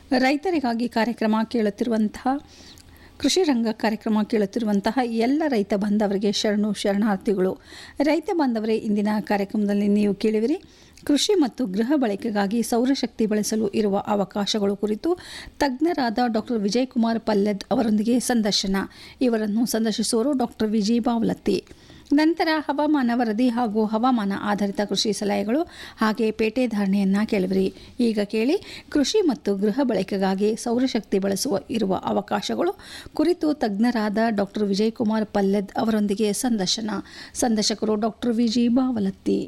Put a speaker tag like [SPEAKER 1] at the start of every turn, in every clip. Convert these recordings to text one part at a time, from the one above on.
[SPEAKER 1] ರೈತರಿಗಾಗಿ ಕಾರ್ಯಕ್ರಮ ಕೇಳುತ್ತಿರುವಂತಹ ಕೃಷಿ ರಂಗ ಕಾರ್ಯಕ್ರಮ ಕೇಳುತ್ತಿರುವಂತಹ ಎಲ್ಲ ರೈತ ಬಾಂಧವರಿಗೆ ಶರಣು ಶರಣಾರ್ಥಿಗಳು ರೈತ ಬಾಂಧವರೇ ಇಂದಿನ ಕಾರ್ಯಕ್ರಮದಲ್ಲಿ ನೀವು ಕೇಳುವಿರಿ ಕೃಷಿ ಮತ್ತು ಗೃಹ ಬಳಕೆಗಾಗಿ ಸೌರಶಕ್ತಿ ಬಳಸಲು ಇರುವ ಅವಕಾಶಗಳು ಕುರಿತು ತಜ್ಞರಾದ ಡಾಕ್ಟರ್ ವಿಜಯಕುಮಾರ್ ಪಲ್ಲೆದ್ ಅವರೊಂದಿಗೆ ಸಂದರ್ಶನ ಇವರನ್ನು ಸಂದರ್ಶಿಸುವರು ಡಾಕ್ಟರ್ ವಿಜಯ್ ಬಾವಲತ್ತಿ ನಂತರ ಹವಾಮಾನ ವರದಿ ಹಾಗೂ ಹವಾಮಾನ ಆಧಾರಿತ ಕೃಷಿ ಸಲಹೆಗಳು ಹಾಗೆ ಪೇಟೆ ಧಾರಣೆಯನ್ನ ಕೇಳಿವಿರಿ ಈಗ ಕೇಳಿ ಕೃಷಿ ಮತ್ತು ಗೃಹ ಬಳಕೆಗಾಗಿ ಸೌರಶಕ್ತಿ ಬಳಸುವ ಇರುವ ಅವಕಾಶಗಳು ಕುರಿತು ತಜ್ಞರಾದ ಡಾಕ್ಟರ್ ವಿಜಯಕುಮಾರ್ ಪಲ್ಲೆದ್ ಅವರೊಂದಿಗೆ ಸಂದರ್ಶನ ಸಂದರ್ಶಕರು ಡಾಕ್ಟರ್ ವಿಜಿ ಬಾವಲತ್ತಿ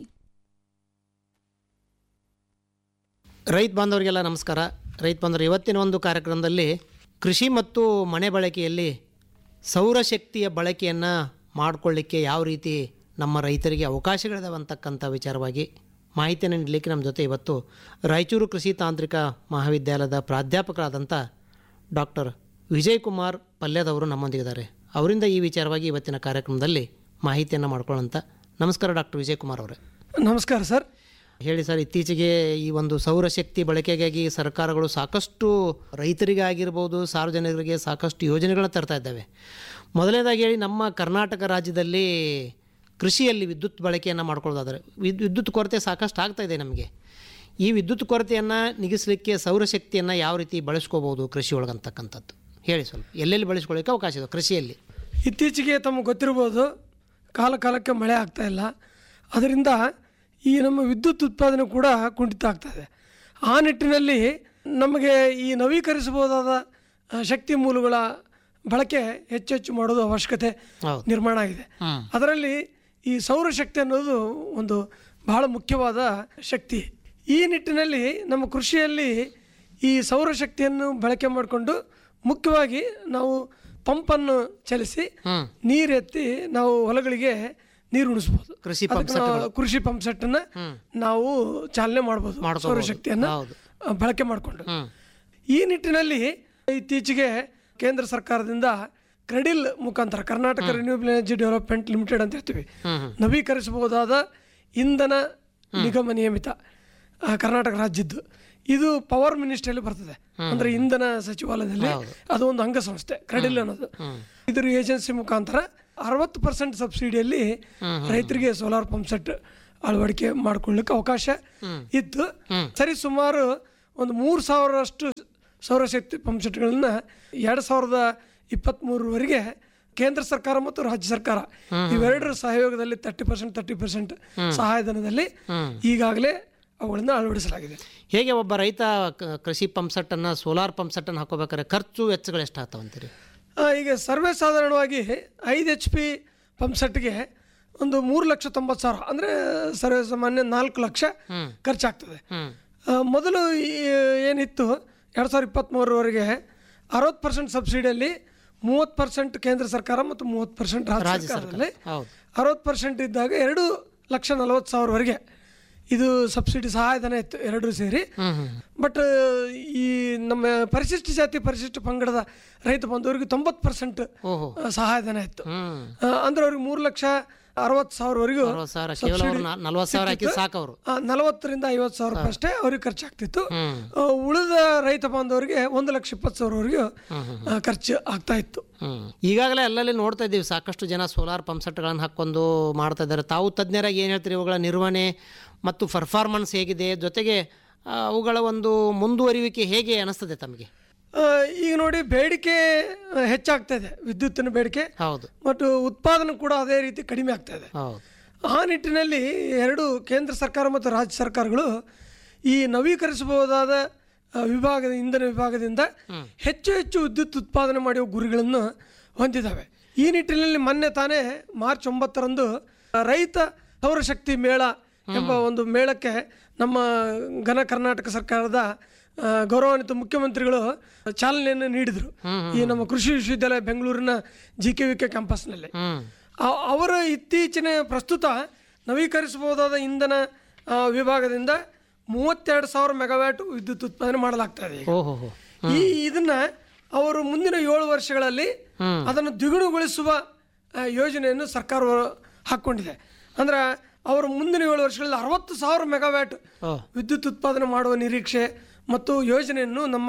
[SPEAKER 2] ರೈತ ಬಾಂಧವರಿಗೆಲ್ಲ ನಮಸ್ಕಾರ ರೈತ ಬಾಂಧವರು ಇವತ್ತಿನ ಒಂದು ಕಾರ್ಯಕ್ರಮದಲ್ಲಿ ಕೃಷಿ ಮತ್ತು ಮನೆ ಬಳಕೆಯಲ್ಲಿ ಸೌರಶಕ್ತಿಯ ಬಳಕೆಯನ್ನು ಮಾಡಿಕೊಳ್ಳಿಕ್ಕೆ ಯಾವ ರೀತಿ ನಮ್ಮ ರೈತರಿಗೆ ಅವಕಾಶಗಳಿದಾವೆ ಅಂತಕ್ಕಂಥ ವಿಚಾರವಾಗಿ ಮಾಹಿತಿಯನ್ನು ನೀಡಲಿಕ್ಕೆ ನಮ್ಮ ಜೊತೆ ಇವತ್ತು ರಾಯಚೂರು ಕೃಷಿ ತಾಂತ್ರಿಕ ಮಹಾವಿದ್ಯಾಲಯದ ಪ್ರಾಧ್ಯಾಪಕರಾದಂಥ ಡಾಕ್ಟರ್ ವಿಜಯ್ ಕುಮಾರ್ ಪಲ್ಯದವರು ನಮ್ಮೊಂದಿಗಿದ್ದಾರೆ ಅವರಿಂದ ಈ ವಿಚಾರವಾಗಿ ಇವತ್ತಿನ ಕಾರ್ಯಕ್ರಮದಲ್ಲಿ ಮಾಹಿತಿಯನ್ನು ಮಾಡ್ಕೊಳ್ಳೋಂಥ ನಮಸ್ಕಾರ ಡಾಕ್ಟರ್ ವಿಜಯ್ ಕುಮಾರ್ ಅವರೇ
[SPEAKER 3] ನಮಸ್ಕಾರ ಸರ್
[SPEAKER 2] ಹೇಳಿ ಸರ್ ಇತ್ತೀಚೆಗೆ ಈ ಒಂದು ಸೌರಶಕ್ತಿ ಬಳಕೆಗಾಗಿ ಸರ್ಕಾರಗಳು ಸಾಕಷ್ಟು ರೈತರಿಗೆ ಆಗಿರ್ಬೋದು ಸಾರ್ವಜನಿಕರಿಗೆ ಸಾಕಷ್ಟು ಯೋಜನೆಗಳನ್ನ ತರ್ತಾ ಇದ್ದಾವೆ ಮೊದಲನೇದಾಗಿ ಹೇಳಿ ನಮ್ಮ ಕರ್ನಾಟಕ ರಾಜ್ಯದಲ್ಲಿ ಕೃಷಿಯಲ್ಲಿ ವಿದ್ಯುತ್ ಬಳಕೆಯನ್ನು ಮಾಡ್ಕೊಳ್ಳೋದಾದರೆ ವಿದ್ ವಿದ್ಯುತ್ ಕೊರತೆ ಸಾಕಷ್ಟು ಆಗ್ತಾ ಇದೆ ನಮಗೆ ಈ ವಿದ್ಯುತ್ ಕೊರತೆಯನ್ನು ನಿಗಿಸಲಿಕ್ಕೆ ಸೌರಶಕ್ತಿಯನ್ನು ಯಾವ ರೀತಿ ಬಳಸ್ಕೋಬೋದು ಕೃಷಿ ಒಳಗಂತಕ್ಕಂಥದ್ದು ಹೇಳಿ ಸ್ವಲ್ಪ ಎಲ್ಲೆಲ್ಲಿ ಬಳಸ್ಕೊಳ್ಳಿಕ್ಕೆ ಅವಕಾಶ ಇದೆ ಕೃಷಿಯಲ್ಲಿ
[SPEAKER 3] ಇತ್ತೀಚೆಗೆ ತಮಗೆ ಗೊತ್ತಿರ್ಬೋದು ಕಾಲ ಕಾಲಕ್ಕೆ ಮಳೆ ಆಗ್ತಾ ಇಲ್ಲ ಅದರಿಂದ ಈ ನಮ್ಮ ವಿದ್ಯುತ್ ಉತ್ಪಾದನೆ ಕೂಡ ಕುಂಠಿತ ಆಗ್ತದೆ ಆ ನಿಟ್ಟಿನಲ್ಲಿ ನಮಗೆ ಈ ನವೀಕರಿಸಬಹುದಾದ ಆ, ಶಕ್ತಿ ಮೂಲಗಳ ಬಳಕೆ ಹೆಚ್ಚು ಹೆಚ್ಚು ಮಾಡೋದು ಅವಶ್ಯಕತೆ
[SPEAKER 2] ಹೌದು.
[SPEAKER 3] ನಿರ್ಮಾಣ ಆಗಿದೆ
[SPEAKER 2] ಹ್ಮ್.
[SPEAKER 3] ಅದರಲ್ಲಿ ಈ ಸೌರಶಕ್ತಿ ಅನ್ನೋದು ಒಂದು ಬಹಳ ಮುಖ್ಯವಾದ ಶಕ್ತಿ ಈ ನಿಟ್ಟಿನಲ್ಲಿ ನಮ್ಮ ಕೃಷಿಯಲ್ಲಿ ಈ ಸೌರಶಕ್ತಿಯನ್ನು ಬಳಕೆ ಮಾಡಿಕೊಂಡು ಮುಖ್ಯವಾಗಿ ನಾವು ಪಂಪನ್ನು ಚಲಿಸಿ
[SPEAKER 2] ಹ್ಮ್.
[SPEAKER 3] ನೀರೆತ್ತಿ ನಾವು ಹೊಲಗಳಿಗೆ ನೀರು ಉಣಿಸ್ಬೋದು
[SPEAKER 2] ಕೃಷಿ
[SPEAKER 3] ಅದಕ್ಕೆ ನಾವು ಕೃಷಿ ಪಂಪ್ ಸೆಟ್ಟನ್ನ ನಾವು ಚಾಲನೆ ಮಾಡ್ಬೋದು
[SPEAKER 2] ಮಾಡ್ಕೋಬೋದು.
[SPEAKER 3] ಸೌರಶಕ್ತಿಯನ್ನು
[SPEAKER 2] ಹೌದು.
[SPEAKER 3] ಆ, ಬಳಕೆ ಮಾಡಿಕೊಂಡು
[SPEAKER 2] ಹ್ಞೂ
[SPEAKER 3] ಈ ನಿಟ್ಟಿನಲ್ಲಿ ಇತ್ತೀಚೆಗೆ ಕೇಂದ್ರ ಸರ್ಕಾರದಿಂದ ಕ್ರೆಡಿಲ್ ಮುಖಾಂತರ Karnataka renewable energy development limited ಅಂತ ಹೇಳ್ತೀವಿ ನವೀಕರಿಸಬಹುದಾದ ಇಂಧನ ನಿಗಮ ನಿಯಮಿತ ಆ, ಕರ್ನಾಟಕ ರಾಜ್ಯದ್ದು ಇದು ಪವರ್ ಮಿನಿಸ್ಟ್ರಿಯಲ್ಲಿ ಬರ್ತದೆ ಅಂದ್ರೆ ಇಂಧನ ಸಚಿವಾಲಯದಲ್ಲಿ ಅದು ಒಂದು ಅಂಗಸಂಸ್ಥೆ ಕ್ರೆಡಿಲ್ ಅನ್ನೋದು ಇದ್ರ ಏಜೆನ್ಸಿ ಮುಖಾಂತರ ಅರವತ್ತು ಪರ್ಸೆಂಟ್ ಸಬ್ಸಿಡಿಯಲ್ಲಿ ರೈತರಿಗೆ ಸೋಲಾರ್ ಪಂಪ್ ಸೆಟ್ ಅಳವಡಿಕೆ ಮಾಡ್ಕೊಳ್ಳಿಕ್ಕೆ ಅವಕಾಶ ಇತ್ತು ಸರಿ ಸುಮಾರು ಒಂದು ಮೂರು ಸಾವಿರಷ್ಟು ಸೌರಶಕ್ತಿ ಪಂಪ್ ಸೆಟ್ಗಳನ್ನ ಎರಡು ಸಾವಿರದ ಇಪ್ಪತ್ತ್ಮೂರವರೆಗೆ ಕೇಂದ್ರ ಸರ್ಕಾರ ಮತ್ತು ರಾಜ್ಯ ಸರ್ಕಾರ ಇವೆರಡರ ಸಹಯೋಗದಲ್ಲಿ ತರ್ಟಿ ಪರ್ಸೆಂಟ್ ತರ್ಟಿ ಪರ್ಸೆಂಟ್ ಸಹಾಯಧನದಲ್ಲಿ ಈಗಾಗಲೇ ಅವುಗಳನ್ನು ಅಳವಡಿಸಲಾಗಿದೆ
[SPEAKER 2] ಹೇಗೆ ಒಬ್ಬ ರೈತ ಕ- ಕೃಷಿ ಪಂಪ್ ಸೆಟ್ಟನ್ನು ಸೋಲಾರ್ ಪಂಪ್ ಸೆಟ್ಟನ್ನು ಹಾಕೋಬೇಕಾದ್ರೆ ಖರ್ಚು ವೆಚ್ಚಗಳು ಎಷ್ಟಾಗ್ತಾವ ಅಂತೀರಿ
[SPEAKER 3] ಆ, ಈಗ ಸರ್ವೇ ಸಾಧಾರಣವಾಗಿ ಐದು ಎಚ್ ಪಿ ಪಂಪ್ ಸೆಟ್ಗೆ ಒಂದು ಮೂರು ಲಕ್ಷ ತೊಂಬತ್ತು ಸಾವಿರ ಅಂದರೆ ಸರ್ವೇ ಸಾಮಾನ್ಯ ನಾಲ್ಕು ಲಕ್ಷ ಖರ್ಚಾಗ್ತದೆ ಆ, ಮೊದಲು ಈ ಏನಿತ್ತು ಎರಡು ಸಾವಿರದ ಇಪ್ಪತ್ತ್ಮೂರವರೆಗೆ ಅರವತ್ತು ಪರ್ಸೆಂಟ್ ಸಬ್ಸಿಡಿಯಲ್ಲಿ ಮೂವತ್ತು ಪರ್ಸೆಂಟ್ ಕೇಂದ್ರ ಸರ್ಕಾರ ಮತ್ತು ಮೂವತ್ತು ಪರ್ಸೆಂಟ್ ರಾಜ್ಯ ಸರ್ಕಾರದಲ್ಲಿ
[SPEAKER 2] ಹೌದು
[SPEAKER 3] ಅರವತ್ತು ಪರ್ಸೆಂಟ್ ಇದ್ದಾಗ ಎರಡು ಲಕ್ಷ ನಲವತ್ತು ಸಾವಿರವರೆಗೆ ಇದು ಸಬ್ಸಿಡಿ ಸಹಾಯಧನ ಇತ್ತು ಎರಡೂ ಸೇರಿ ಬಟ್ ಈ ನಮ್ಮ ಪರಿಶಿಷ್ಟ ಜಾತಿ ಪರಿಶಿಷ್ಟ ಪಂಗಡದ ರೈತ ಬಂಧುವರಿಗೆ ತೊಂಬತ್ತು ಪರ್ಸೆಂಟ್
[SPEAKER 2] ಓಹೋ
[SPEAKER 3] ಸಹಾಯಧನ ಇತ್ತು
[SPEAKER 2] ಹ್ಮ್
[SPEAKER 3] ಆ, ಅಂದ್ರೆ ಅವ್ರಿಗೆ ಮೂರು ಲಕ್ಷ ಅರವತ್ತು ಸಾವಿರವರೆಗೂ
[SPEAKER 2] ಅರವತ್ತು ಸಾವಿರ ಕೇವಲ ಅವ್ರು ನಾ- ನಲ್ವತ್ತು ಸಾವಿರ ಹಾಕಿ ಸಾಕು ಅವರು
[SPEAKER 3] ಆ, ನಲವತ್ತರಿಂದ ಐವತ್ತು ಸಾವಿರ ರೂಪಾಯಿ ಅಷ್ಟೇ ಅವ್ರಿಗೆ ಖರ್ಚಾಗ್ತಿತ್ತು ಆ, ಉಳಿದ ರೈತ ಬಾಂಧವರಿಗೆ ಒಂದು ಲಕ್ಷ ಇಪ್ಪತ್ತು ಸಾವಿರವರೆಗೂ ಆ, ಖರ್ಚು ಆಗ್ತಾ ಇತ್ತು
[SPEAKER 2] ಹ್ಮ್ ಈಗಾಗಲೇ ಅಲ್ಲಲ್ಲಿ ನೋಡ್ತಾ ಇದ್ದೀವಿ ಸಾಕಷ್ಟು ಜನ ಸೋಲಾರ್ ಪಂಪ್ ಸೆಟ್ಗಳನ್ನು ಹಾಕ್ಕೊಂಡು ಮಾಡ್ತಾ ಇದ್ದಾರೆ ತಾವು ತಜ್ಞರಾಗಿ ಏನು ಹೇಳ್ತೀರಿ ಇವುಗಳ ನಿರ್ವಹಣೆ ಮತ್ತು ಪರ್ಫಾರ್ಮೆನ್ಸ್ ಹೇಗಿದೆ ಜೊತೆಗೆ ಆ, ಅವುಗಳ ಒಂದು ಮುಂದುವರಿಯುವಿಕೆ ಹೇಗೆ ಅನಿಸ್ತದೆ ತಮಗೆ
[SPEAKER 3] ಆ, ಈಗ ನೋಡಿ ಬೇಡಿಕೆ ಆ, ಹೆಚ್ಚಾಗ್ತಾ ಇದೆ ವಿದ್ಯುತ್ತಿನ ಬೇಡಿಕೆ
[SPEAKER 2] ಹೌದು
[SPEAKER 3] ಮತ್ತು ಉತ್ಪಾದನೆ ಕೂಡ ಅದೇ ರೀತಿ ಕಡಿಮೆ ಆಗ್ತಾ ಇದೆ
[SPEAKER 2] ಹೌದು
[SPEAKER 3] ಆ ನಿಟ್ಟಿನಲ್ಲಿ ಎರಡು ಕೇಂದ್ರ ಸರ್ಕಾರ ಮತ್ತು ರಾಜ್ಯ ಸರ್ಕಾರಗಳು ಈ ನವೀಕರಿಸಬಹುದಾದ ಆ, ವಿಭಾಗದ ಇಂಧನ ವಿಭಾಗದಿಂದ ಹೆಚ್ಚು ಹೆಚ್ಚು ವಿದ್ಯುತ್ ಉತ್ಪಾದನೆ ಮಾಡುವ ಗುರಿಗಳನ್ನು ಹೊಂದಿದ್ದಾವೆ ಈ ನಿಟ್ಟಿನಲ್ಲಿ ಮೊನ್ನೆ ತಾನೇ ಮಾರ್ಚ್ ಒಂಬತ್ತರಂದು ರೈತ ಸೌರಶಕ್ತಿ ಮೇಳ ಎಂಬ ಒಂದು ಮೇಳಕ್ಕೆ ನಮ್ಮ ಘನ ಕರ್ನಾಟಕ ಸರ್ಕಾರದ ಆ, ಗೌರವಾನ್ವಿತ ಮುಖ್ಯಮಂತ್ರಿಗಳು ಚಾಲನೆಯನ್ನು ನೀಡಿದರು ಈ ನಮ್ಮ ಕೃಷಿ ವಿಶ್ವವಿದ್ಯಾಲಯ ಬೆಂಗಳೂರಿನ ಜಿ ಕೆ ವಿ ಕೆ ಕ್ಯಾಂಪಸ್ನಲ್ಲಿ
[SPEAKER 2] ಹ್ಮ್
[SPEAKER 3] ಅ- ಅವರ ಇತ್ತೀಚಿನ ಪ್ರಸ್ತುತ ನವೀಕರಿಸಬಹುದಾದ ಇಂಧನ ಆ, ವಿಭಾಗದಿಂದ ಮೂವತ್ತೆರಡು ಸಾವಿರ ಮೆಗಾವ್ಯಾಟ್ ವಿದ್ಯುತ್ ಉತ್ಪಾದನೆ ಮಾಡಲಾಗ್ತಾ ಇದೆ ಈಗ.
[SPEAKER 2] ಓಹೋ ಹೋ
[SPEAKER 3] ಈ ಇದನ್ನ ಅವರು ಮುಂದಿನ ಏಳು ವರ್ಷಗಳಲ್ಲಿ ಅದನ್ನು ದ್ವಿಗುಣಗೊಳಿಸುವ ಆ, ಯೋಜನೆಯನ್ನು ಸರ್ಕಾರ ಹಾಕ್ಕೊಂಡಿದೆ ಅಂದ್ರೆ ಅವರು ಮುಂದಿನ ಏಳು ವರ್ಷಗಳಲ್ಲಿ ಅರವತ್ತು ಸಾವಿರ ಮೆಗಾವ್ಯಾಟ್
[SPEAKER 2] ಓ.
[SPEAKER 3] ವಿದ್ಯುತ್ ಉತ್ಪಾದನೆ ಮಾಡುವ ನಿರೀಕ್ಷೆ ಮತ್ತು ಯೋಜನೆಯನ್ನು ನಮ್ಮ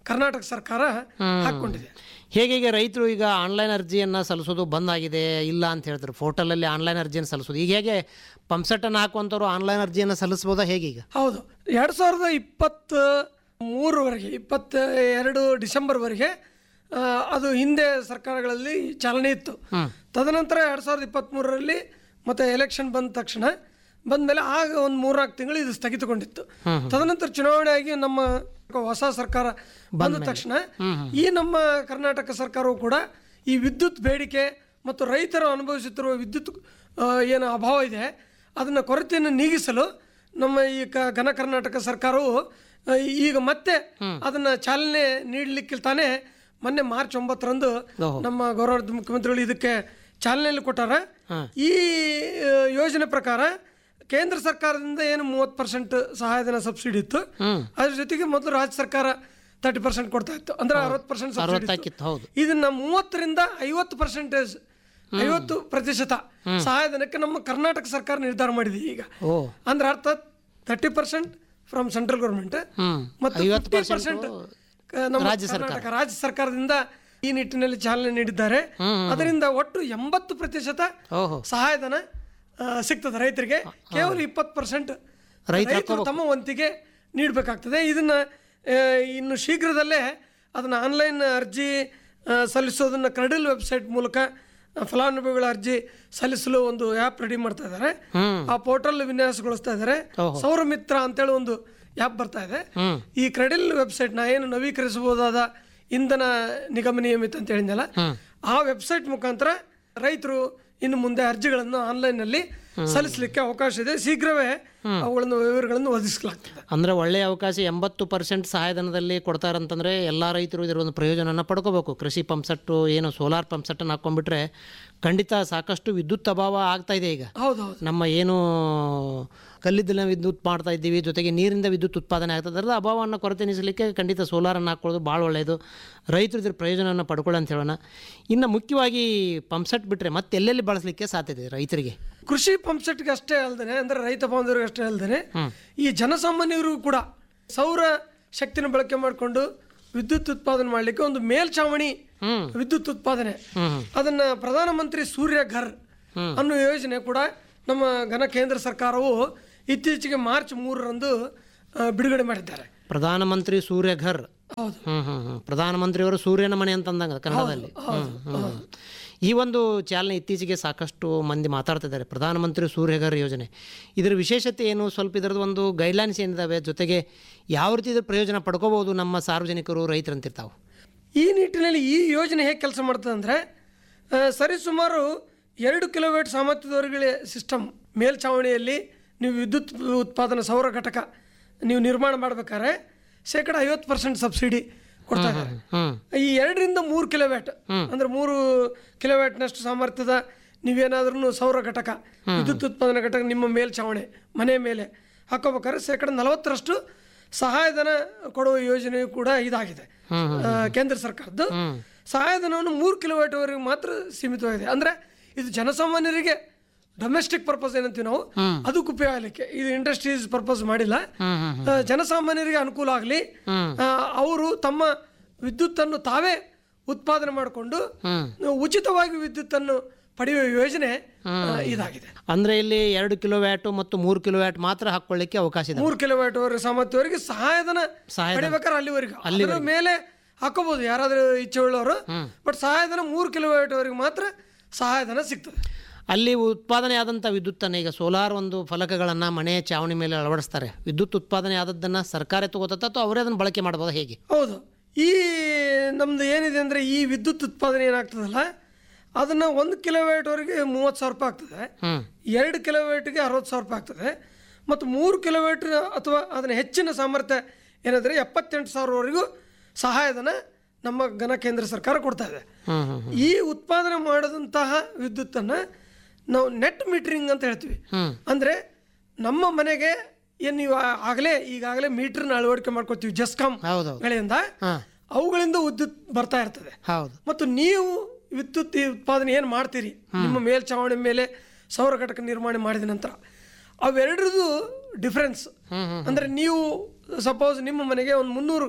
[SPEAKER 3] ಕರ್ನಾಟಕ ಸರ್ಕಾರ ಹಾಕೊಂಡಿದೆ
[SPEAKER 2] ಹೇಗೆ ಈಗ ರೈತರು ಈಗ ಆನ್ಲೈನ್ ಅರ್ಜಿಯನ್ನು ಸಲ್ಲಿಸೋದು ಬಂದಾಗಿದೆ ಇಲ್ಲ ಅಂತ ಹೇಳ್ತಾರೆ ಪೋರ್ಟಲಲ್ಲಿ ಆನ್ಲೈನ್ ಅರ್ಜಿಯನ್ನು ಸಲ್ಲಿಸೋದು ಈಗ ಹೇಗೆ ಪಂಪ್ಸೆಟ್ಟನ್ನು ಹಾಕುವಂಥವ್ರು ಆನ್ಲೈನ್ ಅರ್ಜಿಯನ್ನು ಸಲ್ಲಿಸ್ಬೋದಾ ಹೇಗೆ ಈಗ
[SPEAKER 3] ಹೌದು ಎರಡು ಸಾವಿರದ ಇಪ್ಪತ್ತ ಮೂರವರೆಗೆ ಇಪ್ಪತ್ತ ಎರಡು ಡಿಸೆಂಬರ್ವರೆಗೆ ಆ, ಅದು ಹಿಂದೆ ಸರ್ಕಾರಗಳಲ್ಲಿ ಚಾಲನೆ ಇತ್ತು ತದನಂತರ ಎರಡು ಸಾವಿರದ ಇಪ್ಪತ್ತ್ಮೂರರಲ್ಲಿ ಮತ್ತೆ ಎಲೆಕ್ಷನ್ ಬಂದ ತಕ್ಷಣ ಬಂದಮೇಲೆ ಆಗ ಒಂದು ಮೂರ್ನಾಲ್ಕು ತಿಂಗಳು ಇದು ಸ್ಥಗಿತಗೊಂಡಿತ್ತು ತದನಂತರ ಚುನಾವಣೆ ಆಗಿ ನಮ್ಮ ಹೊಸ ಸರ್ಕಾರ ಬಂದ ತಕ್ಷಣ ಈ ನಮ್ಮ ಕರ್ನಾಟಕ ಸರ್ಕಾರವು ಕೂಡ ಈ ವಿದ್ಯುತ್ ಬೇಡಿಕೆ ಮತ್ತು ರೈತರು ಅನುಭವಿಸುತ್ತಿರುವ ವಿದ್ಯುತ್ ಆ, ಏನು ಅಭಾವ ಇದೆ ಅದನ್ನು ಕೊರತೆಯನ್ನು ನೀಗಿಸಲು ನಮ್ಮ ಈ ಕ ಘನ ಕರ್ನಾಟಕ ಸರ್ಕಾರವು ಆ, ಈಗ ಮತ್ತೆ ಅದನ್ನ ಚಾಲನೆ ನೀಡಲಿಕ್ಕೆ ತಾನೇ ಮೊನ್ನೆ ಮಾರ್ಚ್ ಒಂಬತ್ತರಂದು ನಮ್ಮ ಗೌರವ ಮುಖ್ಯಮಂತ್ರಿಗಳು ಇದಕ್ಕೆ ಚಾಲನೆಯಲ್ಲಿ ಕೊಟ್ಟಾರ ಈ ಆ, ಯೋಜನೆ ಪ್ರಕಾರ ಕೇಂದ್ರ ಸರ್ಕಾರದಿಂದ ಏನು ಮೂವತ್ತು ಪರ್ಸೆಂಟ್ ಸಹಾಯಧನ ಸಬ್ಸಿಡಿ ಇತ್ತು ಅದ್ರ ಜೊತೆಗೆ ಮೊದಲು ರಾಜ್ಯ ಸರ್ಕಾರ ತರ್ಟಿ ಪರ್ಸೆಂಟ್ ಕೊಡ್ತಾ ಇತ್ತು ಅಂದ್ರೆ ಅರವತ್ತು ಪರ್ಸೆಂಟ್ ಸಬ್ಸಿಡಿ
[SPEAKER 2] ಅರವತ್ತಾಕಿತ್ತು ಹೌದು
[SPEAKER 3] ಇದನ್ನ ಮೂವತ್ತರಿಂದ ಐವತ್ತು ಪರ್ಸೆಂಟೇಜ್ ಐವತ್ತು ಪ್ರತಿಶತ ಸಹಾಯಧನಕ್ಕೆ ನಮ್ಮ ಕರ್ನಾಟಕ ಸರ್ಕಾರ ನಿರ್ಧಾರ ಮಾಡಿದೆ ಈಗ
[SPEAKER 2] ಓ
[SPEAKER 3] ಅಂದ್ರೆ ಅರ್ಥ thirty percent from central government
[SPEAKER 2] hmm
[SPEAKER 3] ಮತ್ತು
[SPEAKER 2] ಐವತ್ತು
[SPEAKER 3] ಫಿಫ್ಟಿ ಪರ್ಸೆಂಟ್ ನಮ್ಮ ಕರ್ನಾಟಕ ರಾಜ್ಯ ಸರ್ಕಾರದಿಂದ ಈ ನಿಟ್ಟಿನಲ್ಲಿ ಚಾಲನೆ ನೀಡಿದ್ದಾರೆ ಅದರಿಂದ ಒಟ್ಟು ಎಂಬತ್ತು ಪ್ರತಿಶತ
[SPEAKER 2] ಓಹೋ
[SPEAKER 3] ಸಹಾಯಧನ ಆ, ಸಿಗ್ತದೆ ರೈತರಿಗೆ ಕೇವಲ ಇಪ್ಪತ್ತು ಪರ್ಸೆಂಟ್ ರೈತರು ತಮ್ಮ ವಂತಿಗೆ ನೀಡಬೇಕಾಗ್ತದೆ ಇದನ್ನ ಆ, ಇನ್ನು ಶೀಘ್ರದಲ್ಲೇ ಅದನ್ನ ಆನ್ಲೈನ್ ಅರ್ಜಿ ಆ, ಸಲ್ಲಿಸೋದನ್ನ ಕ್ರೆಡಿಲ್ ವೆಬ್ಸೈಟ್ ಮೂಲಕ ಆ, ಫಲಾನುಭವಿಗಳ ಅರ್ಜಿ ಸಲ್ಲಿಸಲು ಒಂದು ಆ್ಯಪ್ ರೆಡಿ ಮಾಡ್ತಾ ಇದ್ದಾರೆ ಆ ಪೋರ್ಟಲ್ ವಿನ್ಯಾಸಗೊಳಿಸ್ತಾ ಇದ್ದಾರೆ ಸೌರಮಿತ್ರ ಅಂತೇಳಿ ಒಂದು ಆ್ಯಪ್ ಬರ್ತಾ ಇದೆ ಈ ಕ್ರೆಡಿಲ್ ವೆಬ್ಸೈಟ್ನ ಏನು ನವೀಕರಿಸಬಹುದಾದ ಇಂಧನ ನಿಗಮ ನಿಯಮಿತ ಅಂತ ಹೇಳಿದ್ನಲ್ಲ ಆ ವೆಬ್ಸೈಟ್ ಮುಖಾಂತರ ರೈತರು ಇನ್ನು ಮುಂದೆ ಅರ್ಜಿಗಳನ್ನು ಆನ್ಲೈನ್ನಲ್ಲಿ ಸಲ್ಲಿಸಲಿಕ್ಕೆ ಅವಕಾಶ ಇದೆ ಶೀಘ್ರವೇ ಅವುಗಳನ್ನು ವಿವರಗಳನ್ನು ಒದಗಿಸಲಾಗ್ತದೆ
[SPEAKER 2] ಅಂದರೆ ಒಳ್ಳೆಯ ಅವಕಾಶ ಎಂಬತ್ತು ಪರ್ಸೆಂಟ್ ಸಹಾಯಧನದಲ್ಲಿ ಕೊಡ್ತಾರಂತಂದರೆ ಎಲ್ಲ ರೈತರು ಇದರ ಒಂದು ಪ್ರಯೋಜನನ ಪಡ್ಕೋಬೇಕು ಕೃಷಿ ಪಂಪ್ಸೆಟ್ಟು ಏನು ಸೋಲಾರ್ ಪಂಪ್ಸೆಟ್ಟನ್ನು ಹಾಕ್ಕೊಂಡ್ಬಿಟ್ರೆ ಖಂಡಿತ ಸಾಕಷ್ಟು ವಿದ್ಯುತ್ ಅಭಾವ ಆಗ್ತಾ ಇದೆ ಈಗ
[SPEAKER 3] ಹೌದು ಹೌದು
[SPEAKER 2] ನಮ್ಮ ಏನು ಕಲ್ಲಿದ್ದಲಿನ ವಿದ್ಯುತ್ ಮಾಡ್ತಾ ಇದ್ದೀವಿ ಜೊತೆಗೆ ನೀರಿಂದ ವಿದ್ಯುತ್ ಉತ್ಪಾದನೆ ಆಗ್ತದೆ ಅದರ ಅಭಾವವನ್ನು ಕೊರತೆ ನಿಲ್ಲಿಸಲಿಕ್ಕೆ ಖಂಡಿತ ಸೋಲಾರನ್ನು ಹಾಕ್ಕೊಳ್ಳೋದು ಭಾಳ ಒಳ್ಳೆಯದು ರೈತರು ಇದ್ರ ಪ್ರಯೋಜನವನ್ನು ಪಡ್ಕೊಳ್ಳಿ ಅಂತ ಹೇಳೋಣ ಇನ್ನು ಮುಖ್ಯವಾಗಿ ಪಂಪ್ಸೆಟ್ ಬಿಟ್ಟರೆ ಮತ್ತೆ ಎಲ್ಲೆಲ್ಲಿ ಬಳಸಲಿಕ್ಕೆ ಸಾಧ್ಯತೆ ಇದೆ ರೈತರಿಗೆ
[SPEAKER 3] ಕೃಷಿ ಪಂಪ್ಸೆಟ್ಗೆ ಅಷ್ಟೇ ಅಲ್ಲದೆ ಅಂದ್ರೆ ರೈತ ಬಾಂಧವರಿಗೆ ಅಷ್ಟೇ ಅಲ್ಲದೆ ಈ ಜನಸಾಮಾನ್ಯರಿಗೂ ಕೂಡ ಸೌರ ಶಕ್ತಿನ ಬಳಕೆ ಮಾಡಿಕೊಂಡು ವಿದ್ಯುತ್ ಉತ್ಪಾದನೆ ಮಾಡಲಿಕ್ಕೆ ಒಂದು ಮೇಲ್ಛಾವಣಿ ವಿದ್ಯುತ್ ಉತ್ಪಾದನೆ ಅದನ್ನ ಪ್ರಧಾನಮಂತ್ರಿ ಸೂರ್ಯ ಘರ್ ಅನ್ನೋ ಯೋಜನೆ ಕೂಡ ನಮ್ಮ ಘನ ಕೇಂದ್ರ ಸರ್ಕಾರವು ಇತ್ತೀಚೆಗೆ ಮಾರ್ಚ್ ಮೂರರಂದು ಆ, ಬಿಡುಗಡೆ ಮಾಡಿದ್ದಾರೆ
[SPEAKER 2] ಪ್ರಧಾನಮಂತ್ರಿ ಸೂರ್ಯಘರ್
[SPEAKER 3] ಹೌದು
[SPEAKER 2] ಹ್ಮ್ ಹ್ಮ್ ಹ್ಮ್ ಪ್ರಧಾನಮಂತ್ರಿಯವರು ಸೂರ್ಯನ ಮನೆ ಅಂತಂದಂಗ ಕನ್ನಡದಲ್ಲಿ ಹ್ಮ್, ಹ್ಮ್. ಈ ಒಂದು ಚಾಲನೆ ಇತ್ತೀಚೆಗೆ ಸಾಕಷ್ಟು ಮಂದಿ ಮಾತಾಡ್ತಿದ್ದಾರೆ ಪ್ರಧಾನಮಂತ್ರಿ ಸೂರ್ಯಘರ್ ಯೋಜನೆ ಇದರ ವಿಶೇಷತೆ ಏನು ಸ್ವಲ್ಪ ಇದರದ್ದು ಒಂದು ಗೈಡ್ಲೈನ್ಸ್ ಏನಿದಾವೆ ಜೊತೆಗೆ ಯಾವ ರೀತಿ ಇದ್ರ ಪ್ರಯೋಜನ ಪಡ್ಕೋಬಹುದು ನಮ್ಮ ಸಾರ್ವಜನಿಕರು ರೈತರು ಅಂತಿರ್ತಾವೆ
[SPEAKER 3] ಈ ನಿಟ್ಟಿನಲ್ಲಿ ಈ ಯೋಜನೆ ಹೇಗೆ ಕೆಲಸ ಮಾಡ್ತದೆ ಅಂದರೆ ಸರಿಸುಮಾರು ಎರಡು ಕಿಲೋಮೀಟರ್ ಸಾಮರ್ಥ್ಯದವರೆಗೆ ಸಿಸ್ಟಮ್ ಮೇಲ್ಛಾವಣಿಯಲ್ಲಿ ನೀವು ವಿದ್ಯುತ್ ಉತ್ಪಾದನಾ ಸೌರ ಘಟಕ ನೀವು ನಿರ್ಮಾಣ ಮಾಡ್ಬೇಕಾದ್ರೆ ಶೇಕಡ ಐವತ್ತು ಪರ್ಸೆಂಟ್ ಸಬ್ಸಿಡಿ ಕೊಡ್ತಾ ಇದ್ದಾರೆ
[SPEAKER 2] ಹ್ಮ್
[SPEAKER 3] ಈ ಎರಡರಿಂದ ಮೂರು ಕಿಲೋವ್ಯಾಟ್ ಅಂದ್ರೆ ಮೂರು ಕಿಲೋವ್ಯಾಟ್ನಷ್ಟು ಸಾಮರ್ಥ್ಯದ ನೀವೇನಾದ್ರೂ ಸೌರ ಘಟಕ ವಿದ್ಯುತ್ ಉತ್ಪಾದನಾ ಘಟಕ ನಿಮ್ಮ ಮೇಲ್ಛಾವಣಿ ಮನೆ ಮೇಲೆ ಹಾಕೋಬೇಕಾದ್ರೆ ಶೇಕಡ ನಲವತ್ತರಷ್ಟು ಸಹಾಯಧನ ಕೊಡುವ ಯೋಜನೆಯು ಕೂಡ ಇದಾಗಿದೆ ಆ, ಕೇಂದ್ರ ಸರ್ಕಾರದ್ದು ಸಹಾಯಧನವನ್ನು ಮೂರು ಕಿಲೋವ್ಯಾಟ್ವರೆಗೆ ಮಾತ್ರ ಸೀಮಿತವಾಗಿದೆ ಅಂದ್ರೆ ಇದು ಜನಸಾಮಾನ್ಯರಿಗೆ ಡೊಮೆಸ್ಟಿಕ್ ಪರ್ಪಸ್ ಏನಂತೀವಿ ನಾವು ಅದಕ್ಕೆ ಉಪಯೋಗ ಆಗಲಿಕ್ಕೆ ಇದು ಇಂಡಸ್ಟ್ರೀಸ್ ಪರ್ಪಸ್ ಮಾಡಿಲ್ಲ ಆ, ಜನಸಾಮಾನ್ಯರಿಗೆ ಅನುಕೂಲ ಆಗಲಿ ಅವರು ತಮ್ಮ ವಿದ್ಯುತ್ತನ್ನು ತಾವೇ ಉತ್ಪಾದನೆ ಮಾಡಿಕೊಂಡು ಉಚಿತವಾಗಿ ವಿದ್ಯುತ್ತನ್ನು ಪಡೆಯುವ ಯೋಜನೆ ಆ, ಇದಾಗಿದೆ
[SPEAKER 2] ಅಂದ್ರೆ ಇಲ್ಲಿ ಎರಡು ಕಿಲೋ ವ್ಯಾಟು ಮತ್ತು ಮೂರು ಕಿಲೋ ವ್ಯಾಟ್ ಮಾತ್ರ ಹಾಕೊಳ್ಳಿಕ್ಕೆ ಅವಕಾಶ ಇದೆ
[SPEAKER 3] ಮೂರು ಕಿಲೋವ್ಯಾಟ್ ವರೆಗೆ ಸಾಮರ್ಥ್ಯವರೆಗೆ ಸಹಾಯಧನ
[SPEAKER 2] ಸಹಾಯಧನ.
[SPEAKER 3] ಪಡಿಬೇಕಾದ್ರೆ ಅಲ್ಲಿವರೆಗೆ ಅದರ ಮೇಲೆ ಹಾಕೋಬಹುದು ಯಾರಾದರೂ ಇಚ್ಛೆ ಉಳ್ಳವರು ಬಟ್ ಸಹಾಯಧನ ಮೂರು ಕಿಲೋವ್ಯಾಟ್ ವರೆಗೆ ಮಾತ್ರ ಸಹಾಯಧನ ಸಿಗ್ತದೆ
[SPEAKER 2] ಅಲ್ಲಿ ಉತ್ಪಾದನೆ ಆದಂಥ ವಿದ್ಯುತ್ತನ್ನು ಈಗ ಸೋಲಾರ್ ಒಂದು ಫಲಕಗಳನ್ನು ಮನೆ ಚಾವಣಿ ಮೇಲೆ ಅಳವಡಿಸ್ತಾರೆ ವಿದ್ಯುತ್ ಉತ್ಪಾದನೆ ಆದದ್ದನ್ನು ಸರ್ಕಾರ ತಗೋತತ್ತ ಅಥವಾ ಅವರೇ ಅದನ್ನು ಬಳಕೆ ಮಾಡ್ಬೋದು ಹೇಗೆ
[SPEAKER 3] ಹೌದು ಈ ನಮ್ದು ಏನಿದೆ ಅಂದರೆ ಈ ವಿದ್ಯುತ್ ಉತ್ಪಾದನೆ ಏನಾಗ್ತದಲ್ಲ ಅದನ್ನು ಒಂದು ಕಿಲೋವ್ಯಾಟ್ವರೆಗೆ ಮೂವತ್ತು ಸಾವಿರ ರೂಪಾಯಿ ಆಗ್ತದೆ
[SPEAKER 2] ಹ್ಮ್
[SPEAKER 3] ಎರಡು ಕಿಲೋವ್ಯಾಟ್ಗೆ ಅರವತ್ತು ಸಾವಿರ ರೂಪಾಯಿ ಆಗ್ತದೆ ಮತ್ತು ಮೂರು ಕಿಲೋವ್ಯಾಟ್ ಅಥವಾ ಅದನ್ನ ಹೆಚ್ಚಿನ ಸಾಮರ್ಥ್ಯ ಏನಂದರೆ ಎಪ್ಪತ್ತೆಂಟು ಸಾವಿರವರೆಗೂ ಸಹಾಯಧನ ನಮ್ಮ ಘನ ಕೇಂದ್ರ ಸರ್ಕಾರ ಕೊಡ್ತಾ ಇದೆ
[SPEAKER 2] ಹ್ಮ್ ಹ್ಮ್
[SPEAKER 3] ಈ ಉತ್ಪಾದನೆ ಮಾಡಿದಂತಹ ವಿದ್ಯುತ್ತನ್ನು ನಾವು ನೆಟ್ ಮೀಟ್ರಿಂಗ್ ಅಂತ ಹೇಳ್ತೀವಿ ಅಂದರೆ ನಮ್ಮ ಮನೆಗೆ ಏನು ನೀವು ಆ- ಆಗಲೇ ಈಗಾಗಲೇ ಮೀಟರ್ನ ಅಳವಡಿಕೆ ಮಾಡ್ಕೊತೀವಿ ಜಸ್ಕಾಂ
[SPEAKER 2] ಹೌದೌದು
[SPEAKER 3] ಗಳಿಂದ
[SPEAKER 2] ಹಾಂ
[SPEAKER 3] ಅವುಗಳಿಂದ ವಿದ್ಯುತ್ ಬರ್ತಾ ಇರ್ತದೆ
[SPEAKER 2] ಹೌದು
[SPEAKER 3] ಮತ್ತು ನೀವು ವಿದ್ಯುತ್ ಈ ಉತ್ಪಾದನೆ ಏನು ಮಾಡ್ತೀರಿ ನಿಮ್ಮ ಮೇಲ್ಛಾವಣಿ ಮೇಲೆ ಸೌರ ಘಟಕ ನಿರ್ಮಾಣ ಮಾಡಿದ ನಂತರ ಅವೆರಡರದು ಡಿಫ್ರೆನ್ಸ್ ಅಂದರೆ ನೀವು ಸಪೋಸ್ ನಿಮ್ಮ ಮನೆಗೆ ಒಂದು ಮುನ್ನೂರು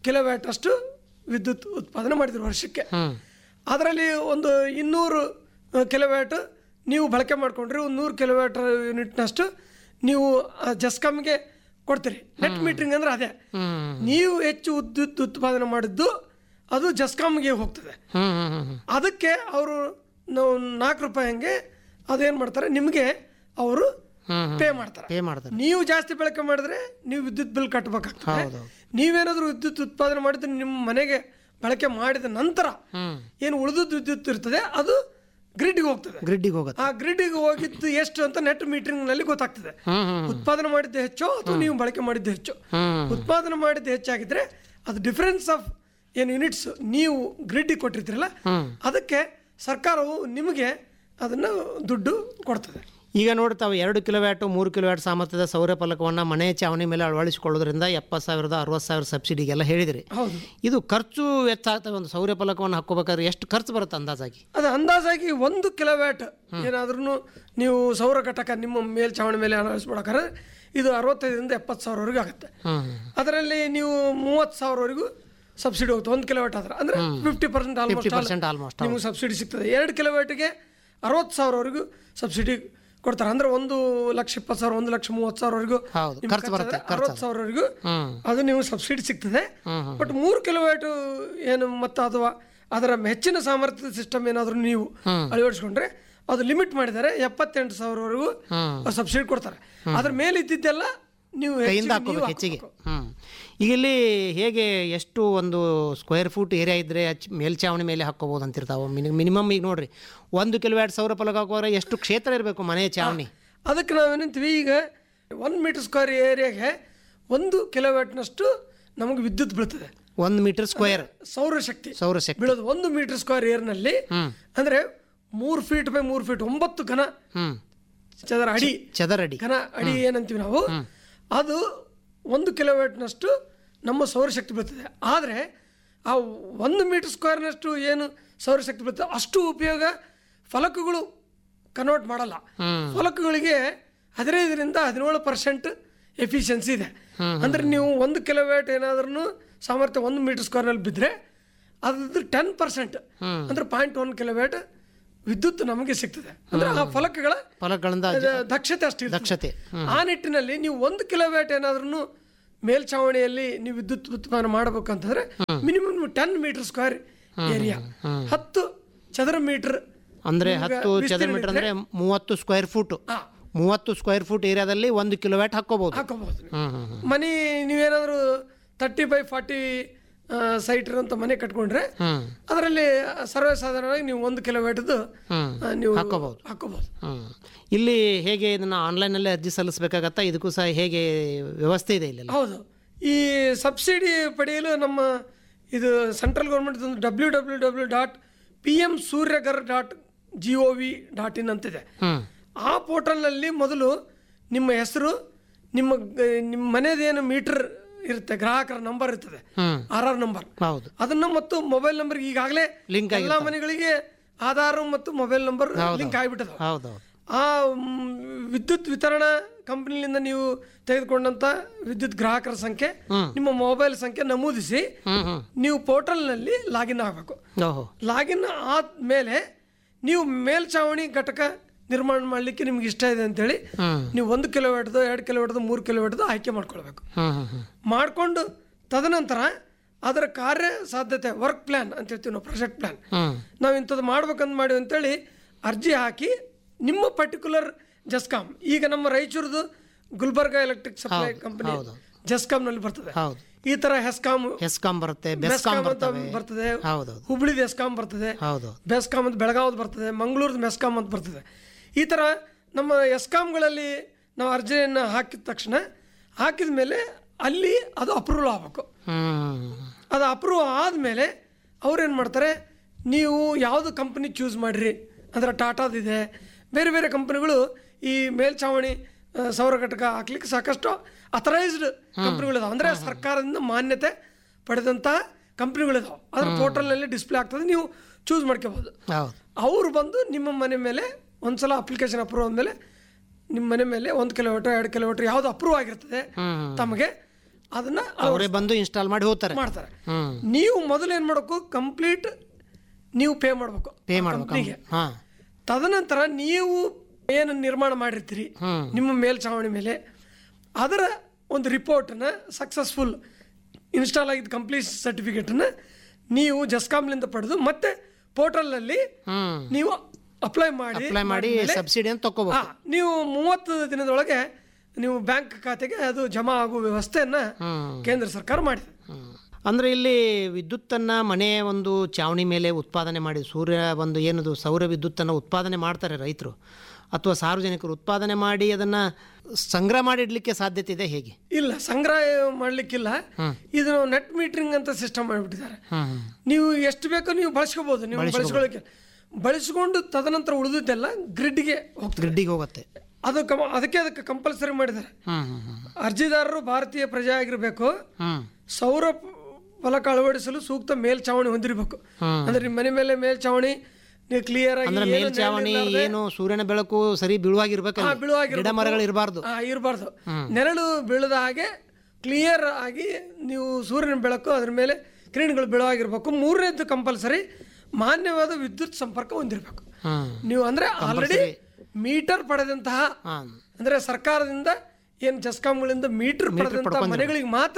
[SPEAKER 3] ಕಿಲೋವ್ಯಾಟ್ ಅಷ್ಟು ವಿದ್ಯುತ್ ಉತ್ಪಾದನೆ ಮಾಡಿದ್ರು ವರ್ಷಕ್ಕೆ
[SPEAKER 2] ಹ್ಮ್
[SPEAKER 3] ಅದರಲ್ಲಿ ಒಂದು ಇನ್ನೂರು ಕಿಲೋವ್ಯಾಟ್ ನೀವು ಬಳಕೆ ಮಾಡ್ಕೊಂಡ್ರಿ ಒಂದು ನೂರು ಕಿಲೋವ್ಯಾಟ್ ಯೂನಿಟ್ನಷ್ಟು ನೀವು ಆ ಜಸ್ಕಾಮ್ಗೆ ಕೊಡ್ತೀರಿ ನೆಟ್ ಮೀಟ್ರಿಂಗ್ ಅಂದ್ರೆ ಅದೇ
[SPEAKER 2] ಹ್ಮ್
[SPEAKER 3] ನೀವು ಹೆಚ್ಚು ವಿದ್ಯುತ್ ಉತ್ಪಾದನೆ ಮಾಡಿದ್ದು ಅದು ಜಸ್ಕಾಮ್ಗೆ ಹೋಗ್ತದೆ
[SPEAKER 2] ಹ್ಮ್ ಹ್ಮ್ ಹ್ಮ್ ಹ್ಮ್
[SPEAKER 3] ಅದಕ್ಕೆ ಅವರು ನಾವು ನಾಲ್ಕು ರೂಪಾಯಿ ಹಂಗೆ ಅದೇನು ಮಾಡ್ತಾರೆ ನಿಮಗೆ ಅವರು
[SPEAKER 2] ಹ್ಮ್ ಹ್ಮ್
[SPEAKER 3] ಪೇ ಮಾಡ್ತಾರೆ
[SPEAKER 2] ಪೇ ಮಾಡ್ತಾರೆ
[SPEAKER 3] ನೀವು ಜಾಸ್ತಿ ಬಳಕೆ ಮಾಡಿದ್ರೆ ನೀವು ವಿದ್ಯುತ್ ಬಿಲ್ ಕಟ್ಟಬೇಕಾಗ್ತದೆ
[SPEAKER 2] ಹೌದು.
[SPEAKER 3] ನೀವೇನಾದ್ರೂ ವಿದ್ಯುತ್ ಉತ್ಪಾದನೆ ಮಾಡಿದ್ರೆ ನಿಮ್ಮ ಮನೆಗೆ ಬಳಕೆ ಮಾಡಿದ ನಂತರ
[SPEAKER 2] ಹ್ಮ್
[SPEAKER 3] ಏನು ಉಳಿದದ್ದು ವಿದ್ಯುತ್ ಇರ್ತದೆ ಅದು ಗ್ರಿಡ್ಗೆ ಹೋಗ್ತದೆ
[SPEAKER 2] ಗ್ರಿಡ್ಡಿಗೆ ಹೋಗುತ್ತೆ
[SPEAKER 3] ಆ ಗ್ರಿಡ್ಗೆ ಹೋಗಿದ್ದು ಎಷ್ಟು ಅಂತ ನೆಟ್ ಮೀಟರಿಂಗ್ ನಲ್ಲಿ ಗೊತ್ತಾಗ್ತದೆ
[SPEAKER 2] ಹ್ಮ್ ಹ್ಮ್
[SPEAKER 3] ಉತ್ಪಾದನೆ ಮಾಡಿದ್ದು ಹೆಚ್ಚು ಅಥವಾ ನೀವು ಬಳಕೆ ಮಾಡಿದ್ದು ಹೆಚ್ಚು
[SPEAKER 2] ಹ್ಮ್
[SPEAKER 3] ಉತ್ಪಾದನೆ ಮಾಡಿದ್ದು ಹೆಚ್ಚಾಗಿದ್ರೆ ಅದು ಡಿಫರೆನ್ಸ್ ಆಫ್ ಏನು ಯೂನಿಟ್ಸ್ ನೀವು ಗ್ರಿಡ್ಗೆ ಕೊಟ್ಟಿರ್ತೀರಲ್ಲ
[SPEAKER 2] ಹ್ಮ್
[SPEAKER 3] ಅದಕ್ಕೆ ಸರ್ಕಾರವು ನಿಮಗೆ ಅದನ್ನು ದುಡ್ಡು ಕೊಡ್ತದೆ
[SPEAKER 2] ಈಗ ನೋಡಿ ತಾವು ಎರಡು ಕಿಲೋವ್ಯಾಟು ಮೂರು ಕಿಲೋವ್ಯಾಟ್ ಸಾಮರ್ಥ್ಯದ ಸೌರ ಫಲಕವನ್ನು ಮನೆಯ ಚಾವಣಿ ಮೇಲೆ ಅಳವಡಿಸಿಕೊಳ್ಳೋದ್ರಿಂದ ಎಪ್ಪತ್ತು ಸಾವಿರದ ಅರವತ್ತು ಸಾವಿರ ಸಬ್ಸಿಡಿಗೆಲ್ಲ ಹೇಳಿದಿರಿ
[SPEAKER 3] ಹೌದು
[SPEAKER 2] ಇದು ಖರ್ಚು ವೆಚ್ಚ ಆಗ್ತದೆ ಒಂದು ಸೌರ ಫಲಕವನ್ನು ಹಾಕೋಬೇಕಾದ್ರೆ ಎಷ್ಟು ಖರ್ಚು ಬರುತ್ತೆ ಅಂದಾಜಾಗಿ
[SPEAKER 3] ಅದು ಅಂದಾಜಾಗಿ ಒಂದು ಕಿಲೋವ್ಯಾಟ್ ಏನಾದ್ರೂ ನೀವು ಸೌರ ಘಟಕ ನಿಮ್ಮ ಮೇಲ್ಛಾವಣಿ ಮೇಲೆ ಅಳವಡಿಸ್ಬಿಡಕ್ಕಾರೆ ಇದು ಅರವತ್ತೈದರಿಂದ ಎಪ್ಪತ್ತು ಸಾವಿರವರೆಗೂ ಆಗುತ್ತೆ
[SPEAKER 2] ಹ್ಮ್
[SPEAKER 3] ಅದರಲ್ಲಿ ನೀವು ಮೂವತ್ತು ಸಾವಿರವರೆಗೂ ಸಬ್ಸಿಡಿ ಹೋಗುತ್ತೆ ಒಂದು ಕಿಲೋವ್ಯಾಟ್ ಆದ್ರೆ ಅಂದ್ರೆ fifty percent
[SPEAKER 2] fifty
[SPEAKER 3] almost
[SPEAKER 2] percent almost
[SPEAKER 3] ನಿಮಗೆ ಸಬ್ಸಿಡಿ ಸಿಗ್ತದೆ ಎರಡು ಕಿಲೋವ್ಯಾಟಿಗೆ ಅರವತ್ತು ಸಾವಿರವರೆಗೂ ಸಬ್ಸಿಡಿ ಕೊಡ್ತಾರೆ ಅಂದ್ರೆ ಒಂದು ಲಕ್ಷ ಇಪ್ಪತ್ತು ಸಾವಿರ ಒಂದು ಲಕ್ಷ ಮೂವತ್ತು ಸಾವಿರವರೆಗೂ
[SPEAKER 2] ಹೌದು,
[SPEAKER 3] ನಿಮ್ಗೆ
[SPEAKER 2] ಖರ್ಚು ಬರುತ್ತೆ,
[SPEAKER 3] ಖರ್ಚಾದ್ರೆ ಅರವತ್ತು ಸಾವಿರವರೆಗೂ
[SPEAKER 2] ಹ್ಮ್
[SPEAKER 3] ಅದು ನೀವು ಸಬ್ಸಿಡಿ ಸಿಗ್ತದೆ
[SPEAKER 2] ಹ್ಮ್,
[SPEAKER 3] ಬಟ್ ಮೂರು ಕಿಲೋವ್ಯಾಟ್ ಏನು ಮತ್ತು ಅಥವಾ ಅದರ ಹೆಚ್ಚಿನ ಸಾಮರ್ಥ್ಯದ ಸಿಸ್ಟಮ್ ಏನಾದರೂ ನೀವು ಅಳವಡಿಸ್ಕೊಂಡ್ರೆ ಅದು ಲಿಮಿಟ್ ಮಾಡಿದ್ದಾರೆ ಎಪ್ಪತ್ತೆಂಟು ಸಾವಿರವರೆಗೂ
[SPEAKER 2] ಹ್ಮ್.
[SPEAKER 3] ಸಬ್ಸಿಡಿ ಕೊಡ್ತಾರೆ ಅದ್ರ ಮೇಲೆ ಇದ್ದಿದ್ದೆಲ್ಲ ನೀವು
[SPEAKER 2] ಕೈಯಿಂದ
[SPEAKER 3] ಹೆಚ್ಚಿಗೆ ನೀವು
[SPEAKER 2] ಹಾಕೋಬೇಕು ಹೆಚ್ಚಿಗೆ
[SPEAKER 3] ಹಾಕ್ಬೇಕು.
[SPEAKER 2] ಹ್ಮ್ ಈಗ ಇಲ್ಲಿ ಎಷ್ಟು ಎಷ್ಟು ಒಂದು ಸ್ಕ್ವೇರ್ ಫೂಟ್ ಏರಿಯಾ ಇದ್ರೆ ಹಚ್ ಮೇಲ್ಚಾವಣಿ ಮೇಲೆ ಹಾಕೋಬೋದು ಅಂತಿರ್ತಾವೆ ಮಿನಿ ಮಿನಿಮಮ್ ಈಗ ನೋಡ್ರಿ ಒಂದು ಕಿಲೋವ್ಯಾಟ್ ಸೌರ ಫಲಕ ಹಾಕೋದ್ರೆ ಎಷ್ಟು ಕ್ಷೇತ್ರ ಇರಬೇಕು ಮನೆಯ ಚಾವಣಿ
[SPEAKER 3] ಅದಕ್ಕೆ ನಾವೇನಂತೀವಿ ಈಗ ಒನ್ ಮೀಟರ್ ಸ್ಕ್ವೇರ್ ಏರಿಯಾಗೆ ಒಂದು ಕಿಲೋವ್ಯಾಟ್ನಷ್ಟು ನಮಗೆ ವಿದ್ಯುತ್ ಬೀಳ್ತದೆ
[SPEAKER 2] ಒಂದು ಮೀಟರ್ ಸ್ಕ್ವೇರ್
[SPEAKER 3] ಸೌರಶಕ್ತಿ
[SPEAKER 2] ಸೌರಶಕ್ತಿ
[SPEAKER 3] ಬೀಳೋದು ಒಂದು ಮೀಟರ್ ಸ್ಕ್ವೇರ್ ಏರ್ನಲ್ಲಿ
[SPEAKER 2] ಹ್ಮ್
[SPEAKER 3] ಅಂದ್ರೆ ಮೂರು ಫೀಟ್ ಬೈ ಮೂರು ಫೀಟ್ ಒಂಬತ್ತು ಘನ
[SPEAKER 2] ಹ್ಮ್
[SPEAKER 3] ಚದರ ಅಡಿ
[SPEAKER 2] ಚದರಡಿ
[SPEAKER 3] ಘನ ಅಡಿ ಏನಂತೀವಿ ನಾವು ಅದು ಒಂದು ಕಿಲೋವ್ಯಾಟ್ನಷ್ಟು ನಮ್ಮ ಸೌರಶಕ್ತಿ ಬೀಳ್ತದೆ ಆದರೆ ಆ ಒಂದು ಮೀಟರ್ ಸ್ಕ್ವೇರ್ನಷ್ಟು ಏನು ಸೌರಶಕ್ತಿ ಬೀಳ್ತದೆ ಅಷ್ಟು ಉಪಯೋಗ ಫಲಕಗಳು ಕನ್ವರ್ಟ್ ಮಾಡಲ್ಲ
[SPEAKER 2] ಹ್ಮ್.
[SPEAKER 3] ಫಲಕಗಳಿಗೆ ಹದಿನೈದರಿಂದ ಹದಿನೇಳು ಪರ್ಸೆಂಟ್ ಎಫಿಷಿಯನ್ಸಿ ಇದೆ ಅಂದ್ರೆ ನೀವು ಒಂದು ಕಿಲೋವ್ಯಾಟ್ ಏನಾದ್ರೂ ಸಾಮರ್ಥ್ಯ ಒಂದು ಮೀಟರ್ ಸ್ಕ್ವೇರ್ನಲ್ಲಿ ಬಿದ್ದರೆ ಅದ್ರ ಟೆನ್ ಪರ್ಸೆಂಟ್ ಅಂದ್ರೆ ಪಾಯಿಂಟ್ ಒನ್ ಕಿಲೋವ್ಯಾಟ್ ವಿದ್ಯುತ್ ನಮಗೆ ಸಿಗ್ತದೆ ಅಂದ್ರೆ ಆ ಫಲಕಗಳ
[SPEAKER 2] ಫಲಕಗಳಿಂದ
[SPEAKER 3] ಅದು ದಕ್ಷತೆ ಅಷ್ಟು ಇರ್ತದೆ.
[SPEAKER 2] ದಕ್ಷತೆ
[SPEAKER 3] ಆ ನಿಟ್ಟಿನಲ್ಲಿ ನೀವು ಒಂದು ಕಿಲೋವ್ಯಾಟ್ ಏನಾದ್ರೂ ಮೇಲ್ಛಾವಣಿಯಲ್ಲಿ ನೀವು ವಿದ್ಯುತ್ ಉತ್ಪಾದನೆ ಮಾಡಬೇಕಂತಂದ್ರೆ minimum ten metre square area ಹತ್ತು ಚದರ ಮೀಟರ್
[SPEAKER 2] ಅಂದ್ರೆ ಹತ್ತು ಚದರ ಮೀಟರ್ ಅಂದ್ರೆ ಮೂವತ್ತು ಸ್ಕ್ವೇರ್ ಫೂಟ್
[SPEAKER 3] ಹಾ
[SPEAKER 2] ಮೂವತ್ತು ಸ್ಕ್ವೇರ್ ಫೂಟ್ ಏರಿಯಾದಲ್ಲಿ ಒಂದು ಕಿಲೋವ್ಯಾಟ್ ಹಾಕೋಬಹುದು
[SPEAKER 3] ಹಾಕೋಬಹುದು ನೀವು.
[SPEAKER 2] ಹ್ಮ್ ಹ್ಮ್ ಹ್ಮ್
[SPEAKER 3] ಮನೆ ನೀವೇನಾದರೂ ತರ್ಟಿ ಬೈ ಫಾರ್ಟಿ ಸೈಟ್ ಇರೋಂಥ ಮನೆ ಕಟ್ಕೊಂಡ್ರೆ
[SPEAKER 2] ಹ್ಮ್
[SPEAKER 3] ಅದರಲ್ಲಿ ಸರ್ವೇ ಸಾಧಾರಣವಾಗಿ ನೀವು ಒಂದು ಕಿಲೋವ್ಯಾಟ್ದು
[SPEAKER 2] ಹ್ಮ್
[SPEAKER 3] ನೀವು
[SPEAKER 2] ಹಾಕೋಬಹುದು.
[SPEAKER 3] ಹಾಕೋಬಹುದು
[SPEAKER 2] ಹ್ಮ್ ಇಲ್ಲಿ ಹೇಗೆ ಇದನ್ನ ಆನ್ಲೈನಲ್ಲೇ ಅರ್ಜಿ ಸಲ್ಲಿಸಬೇಕಾಗತ್ತಾ ಇದಕ್ಕೂ ಸಹ ಹೇಗೆ ವ್ಯವಸ್ಥೆ ಇದೆ ಇಲ್ಲಿ
[SPEAKER 3] ಹೌದು ಈ ಸಬ್ಸಿಡಿ ಪಡೆಯಲು ನಮ್ಮ ಇದು ಸೆಂಟ್ರಲ್ ಗೌರ್ಮೆಂಟ್ ಒಂದು W W W dot P M Suryaghar dot G O V dot in ಅಂತಿದೆ
[SPEAKER 2] ಹ್ಮ್
[SPEAKER 3] ಆ ಪೋರ್ಟಲ್ನಲ್ಲಿ ಮೊದಲು ನಿಮ್ಮ ಹೆಸರು ನಿಮ್ಮ ಗ- ನಿಮ್ಮ ಮನೆಯದೇನು ಮೀಟರ್ ಇರುತ್ತೆ ಗ್ರಾಹಕರ ನಂಬರ್ ಇರ್ತದೆ
[SPEAKER 2] ಹ್ಮ್
[SPEAKER 3] ಆರ್ ಆರ್ ನಂಬರ್
[SPEAKER 2] ಹೌದು
[SPEAKER 3] ಅದನ್ನು ಮತ್ತು ಮೊಬೈಲ್ ನಂಬರ್ ಈಗಾಗಲೇ
[SPEAKER 2] Link
[SPEAKER 3] ಎಲ್ಲ ಮನೆಗಳಿಗೆ ಆಧಾರ್ ಮತ್ತು ಮೊಬೈಲ್ ನಂಬರ್ ಲಿಂಕ್ ಆಗಿಬಿಟ್ಟದ
[SPEAKER 2] ಹೌದು
[SPEAKER 3] ಆ ಮ್, ವಿದ್ಯುತ್ ವಿತರಣಾ ಕಂಪನಿಯಿಂದ ನೀವು ತೆಗೆದುಕೊಂಡಂತ ವಿದ್ಯುತ್ ಗ್ರಾಹಕರ ಸಂಖ್ಯೆ ನಿಮ್ಮ ಮೊಬೈಲ್ ಸಂಖ್ಯೆ ನಮೂದಿಸಿ
[SPEAKER 2] ಹ್ಮ್ ಹ್ಮ್
[SPEAKER 3] ನೀವು ಪೋರ್ಟಲ್ನಲ್ಲಿ ಲಾಗಿನ್ ಆಗಬೇಕು
[SPEAKER 2] ಓಹೋ
[SPEAKER 3] ಲಾಗಿನ್ ಆದ್ಮೇಲೆ ನೀವು ಮೇಲ್ಛಾವಣಿ ಘಟಕ ನಿರ್ಮಾಣ ಮಾಡಲಿಕ್ಕೆ ನಿಮ್ಗೆ ಇಷ್ಟ ಇದೆ ಅಂತೇಳಿ
[SPEAKER 2] ಹ್ಮ್
[SPEAKER 3] ನೀವು ಒಂದು ಕಿಲೋಮೀಟರ್ದು ಎರಡು ಕಿಲೋಮೀಟರ್ದು ಮೂರು ಕಿಲೋಮೀಟರ್ದು ಆಯ್ಕೆ ಮಾಡ್ಕೊಳ್ಬೇಕು
[SPEAKER 2] ಹ್ಮ್ ಹ್ಮ್ ಹ್ಮ್
[SPEAKER 3] ಮಾಡಿಕೊಂಡು ತದನಂತರ ಅದರ ಕಾರ್ಯ ಸಾಧ್ಯತೆ ವರ್ಕ್ ಪ್ಲ್ಯಾನ್ ಅಂತ ಹೇಳ್ತೀವಿ ನಾವು ಪ್ರಾಜೆಕ್ಟ್ ಪ್ಲ್ಯಾನ್
[SPEAKER 2] ಹ್ಮ್
[SPEAKER 3] ನಾವು ಇಂಥದ್ದು ಮಾಡ್ಬೇಕಂತ ಮಾಡಿವಿ ಅಂತೇಳಿ ಅರ್ಜಿ ಹಾಕಿ ನಿಮ್ಮ ಪರ್ಟಿಕ್ಯುಲರ್ ಜಸ್ಕಾಮ್ ಈಗ ನಮ್ಮ ರಾಯಚೂರ್ದು ಗುಲ್ಬರ್ಗಾ ಎಲೆಕ್ಟ್ರಿಕ್ ಸಪ್ಲೈ ಕಂಪನಿ
[SPEAKER 2] ಹೌದು.
[SPEAKER 3] ಜಸ್ಕಾಮ್ನಲ್ಲಿ ಬರ್ತದೆ
[SPEAKER 2] ಹೌದು
[SPEAKER 3] ಈ ತರ ಹೆಸ್ಕಾಮ್
[SPEAKER 2] ಹೆಸ್ಕಾಂ ಬರುತ್ತೆ ಬೆಸ್ಕಾಂ
[SPEAKER 3] ಬೆಸ್ಕಾಮ್ ಅಂತ
[SPEAKER 2] ಬರ್ತವೆ
[SPEAKER 3] ಬರ್ತದೆ
[SPEAKER 2] ಹೌದು
[SPEAKER 3] ಹುಬ್ಳಿದ ಎಸ್ಕಾಮ್ ಬರ್ತದೆ
[SPEAKER 2] ಹೌದು
[SPEAKER 3] ಬೆಸ್ಕಾಮ್ ಅಂತ ಬೆಳಗಾವ್ದು ಬರ್ತದೆ ಮಂಗಳೂರ್ದು ಮೆಸ್ಕಾಮ್ ಅಂತ ಬರ್ತದೆ ಈ ಥರ ನಮ್ಮ ಎಸ್ಕಾಮ್ಗಳಲ್ಲಿ ನಾವು ಅರ್ಜಿಯನ್ನು ಹಾಕಿದ ತಕ್ಷಣ ಹಾಕಿದ ಮೇಲೆ ಅಲ್ಲಿ ಅದು ಅಪ್ರೂವಲ್ ಆಗಬೇಕು
[SPEAKER 2] ಹ್ಮ್
[SPEAKER 3] ಅದು ಅಪ್ರೂವ್ ಆದಮೇಲೆ ಅವ್ರೇನು ಮಾಡ್ತಾರೆ ನೀವು ಯಾವುದು ಕಂಪನಿ ಚೂಸ್ ಮಾಡಿರಿ ಅಂದ್ರೆ ಟಾಟಾದಿದೆ ಬೇರೆ ಬೇರೆ ಕಂಪನಿಗಳು ಈ ಮೇಲ್ಛಾವಣಿ ಆ, ಸೌರ ಘಟಕ ಹಾಕ್ಲಿಕ್ಕೆ ಸಾಕಷ್ಟು ಅಥರೈಸ್ಡ್ ಕಂಪ್ನಿಗಳಿದಾವೆ ಅಂದರೆ ಸರ್ಕಾರದಿಂದ ಮಾನ್ಯತೆ ಪಡೆದಂತಹ ಕಂಪ್ನಿಗಳಿದಾವೆ ಅದ್ರ ಪೋರ್ಟಲ್ನಲ್ಲಿ ಡಿಸ್ಪ್ಲೇ ಆಗ್ತದೆ ನೀವು ಚೂಸ್ ಮಾಡ್ಕೋಬೋದು
[SPEAKER 2] ಹೌದು
[SPEAKER 3] ಅವರು ಬಂದು ನಿಮ್ಮ ಮನೆ ಮೇಲೆ ಒಂದ್ಸಲ ಅಪ್ಲಿಕೇಶನ್ ಅಪ್ರೂವ್ ಆದಮೇಲೆ ನಿಮ್ಮ ಮನೆ ಮೇಲೆ ಒಂದು ಕಿಲೋಮೀಟರ್ ಎರಡು ಕಿಲೋಮೀಟರ್ ಯಾವುದು ಅಪ್ರೂವ್ ಆಗಿರ್ತದೆ
[SPEAKER 2] ಹ್ಮ್
[SPEAKER 3] ತಮಗೆ ಅದನ್ನ
[SPEAKER 2] ಅವರೇ ಬಂದು ಇನ್ಸ್ಟಾಲ್ ಮಾಡಿ ಹೋಗ್ತಾರೆ
[SPEAKER 3] ಮಾಡ್ತಾರೆ
[SPEAKER 2] ಹ್ಮ್
[SPEAKER 3] ನೀವು ಮೊದಲು ಏನು ಮಾಡಬೇಕು ಕಂಪ್ಲೀಟ್ ನೀವು ಪೇ ಮಾಡಬೇಕು
[SPEAKER 2] ಪೇ ಮಾಡ್ಬೇಕು
[SPEAKER 3] ಕಂಪ್ನಿಗೆ
[SPEAKER 2] ಹಾಂ
[SPEAKER 3] ತದನಂತರ ನೀವು ಏನು ನಿರ್ಮಾಣ ಮಾಡಿರ್ತೀರಿ
[SPEAKER 2] ಹ್ಮ್.
[SPEAKER 3] ನಿಮ್ಮ ಮೇಲ್ಛಾವಣಿ ಮೇಲೆ ಅದರ ಒಂದು ರಿಪೋರ್ಟನ್ನ ಸಕ್ಸಸ್ಫುಲ್ ಇನ್ಸ್ಟಾಲ್ ಆಗಿದ್ದ ಕಂಪ್ಲೀಟ್ ಸರ್ಟಿಫಿಕೇಟನ್ನು ನೀವು ಜಸ್ಕಾಮ್ಲಿಂದ ಪಡೆದು ಮತ್ತೆ ಪೋರ್ಟಲ್ನಲ್ಲಿ
[SPEAKER 2] ಹ್ಮ್
[SPEAKER 3] ನೀವು ಅಪ್ಲೈ ಮಾಡಿ
[SPEAKER 2] ಅಪ್ಲೈ ಮಾಡಿ
[SPEAKER 3] ಮಾಡಿದ್ಮೇಲೆ-
[SPEAKER 2] ಸಬ್ಸಿಡಿ ಅಂತ ತಗೋಬೇಕು
[SPEAKER 3] ಹಾ, ನೀವು ಮೂವತ್ತು ದಿನದೊಳಗೆ ನೀವು ಬ್ಯಾಂಕ್ ಖಾತೆಗೆ ಅದು ಜಮಾ ಆಗುವ ವ್ಯವಸ್ಥೆಯನ್ನ
[SPEAKER 2] ಹ್ಮ್
[SPEAKER 3] ಕೇಂದ್ರ ಸರ್ಕಾರ ಮಾಡಿದೆ
[SPEAKER 2] ಹ್ಮ್. ಅಂದ್ರೆ ಇಲ್ಲಿ ವಿದ್ಯುತ್ತನ್ನು ಮನೆ ಒಂದು ಚಾವಣಿ ಮೇಲೆ ಉತ್ಪಾದನೆ ಮಾಡಿ ಸೂರ್ಯ ಒಂದು ಏನದು ಸೌರ ವಿದ್ಯುತ್ತನ್ನು ಉತ್ಪಾದನೆ ಮಾಡ್ತಾರೆ ರೈತರು ಅಥವಾ ಸಾರ್ವಜನಿಕರು ಉತ್ಪಾದನೆ ಮಾಡಿ ಅದನ್ನು ಸಂಗ್ರಹ ಮಾಡಿ ಇಡಲಿಕ್ಕೆ ಸಾಧ್ಯತೆ ಇದೆ ಹೇಗೆ
[SPEAKER 3] ಇಲ್ಲ ಸಂಗ್ರಹ ಮಾಡ್ಲಿಕ್ಕಿಲ್ಲ ಇದು ನೆಟ್ ಮೀಟರಿಂಗ್ ಅಂತ ಸಿಸ್ಟಮ್ ಮಾಡಿಬಿಟ್ಟಿದ್ದಾರೆ
[SPEAKER 2] ಹ್ಮ್
[SPEAKER 3] ನೀವು ಎಷ್ಟು ಬೇಕೋ ನೀವು ಬಳಸ್ಕೋಬಹುದು ನೀವು ಬಳಸ್ಕೊಳ್ಳೋಕೆ ಬಳಸ್ಕೊಂಡು ತದನಂತರ ಉಳಿದಿದ್ದೆಲ್ಲ ಗ್ರಿಡ್ಗೆ ಹೋಗ್ತದೆ
[SPEAKER 2] ಗ್ರಿಡ್ಡಿಗೆ ಹೋಗುತ್ತೆ
[SPEAKER 3] ಅದು ಕಮ ಅದಕ್ಕೆ ಅದಕ್ಕೆ ಕಂಪಲ್ಸರಿ ಮಾಡಿದ್ದಾರೆ
[SPEAKER 2] ಹ್ಮ್ ಹ್ಮ್ ಹ್ಮ್
[SPEAKER 3] ಅರ್ಜಿದಾರರು ಭಾರತೀಯ ಪ್ರಜೆ ಆಗಿರಬೇಕು
[SPEAKER 2] ಹ್ಮ್
[SPEAKER 3] ಸೌರ ಫಲಕ ಅಳವಡಿಸಲು ಸೂಕ್ತ ಮೇಲ್ಛಾವಣಿ ಹೊಂದಿರಬೇಕು ಅಂದ್ರೆ ನಿಮ್ಮ ಮನೆ ಮೇಲೆ ಮೇಲ್ಛಾವಣಿ ನೀವು ಕ್ಲಿಯರ್ ಆಗಿ
[SPEAKER 2] ಅಂದ್ರೆ
[SPEAKER 3] ಏನು
[SPEAKER 2] ಮೇಲ್ಚಾವಣಿ
[SPEAKER 3] ನೆರಳು ಇರ್ಲಾರ್ದೆ-
[SPEAKER 2] ಏನು ಸೂರ್ಯನ ಬೆಳಕು ಸರಿ ಬೀಳುವಾಗಿರ್ಬೇಕು
[SPEAKER 3] ಹಾ, ಬೀಳುವಾಗಿರ್ಬೇಕು.
[SPEAKER 2] ಗಿಡ ಮರಗಳು ಇರಬಾರ್ದು
[SPEAKER 3] ಹಾ, ಇರಬಾರ್ದು ನೆರಳು ಬೀಳದ ಹಾಗೆ ಕ್ಲಿಯರ್ ಆಗಿ ನೀವು ಸೂರ್ಯನ ಬೆಳಕು ಅದ್ರ ಮೇಲೆ ಕಿರಣಗಳು ಬೀಳುವಾಗಿರ್ಬೇಕು ಮೂರನೇದ್ದು ಕಂಪಲ್ಸರಿ ಮಾನ್ಯವಾದ ವಿದ್ಯುತ್ ಸಂಪರ್ಕ ಹೊಂದಿರಬೇಕು
[SPEAKER 2] ಹ್ಮ್
[SPEAKER 3] ನೀವು ಅಂದ್ರೆ ಆಲ್ರೆಡಿ ಮೀಟರ್ ಪಡೆದಂತಹ
[SPEAKER 2] ಹಾಂ
[SPEAKER 3] ಅಂದ್ರೆ ಸರ್ಕಾರದಿಂದ ಏನು ಜಸ್ಕಾಂಗಳಿಂದ ಮೀಟರ್ ಪಡೆದಂತಹ ಮನೆಗಳಿಗೆ ಮಾತ್ರ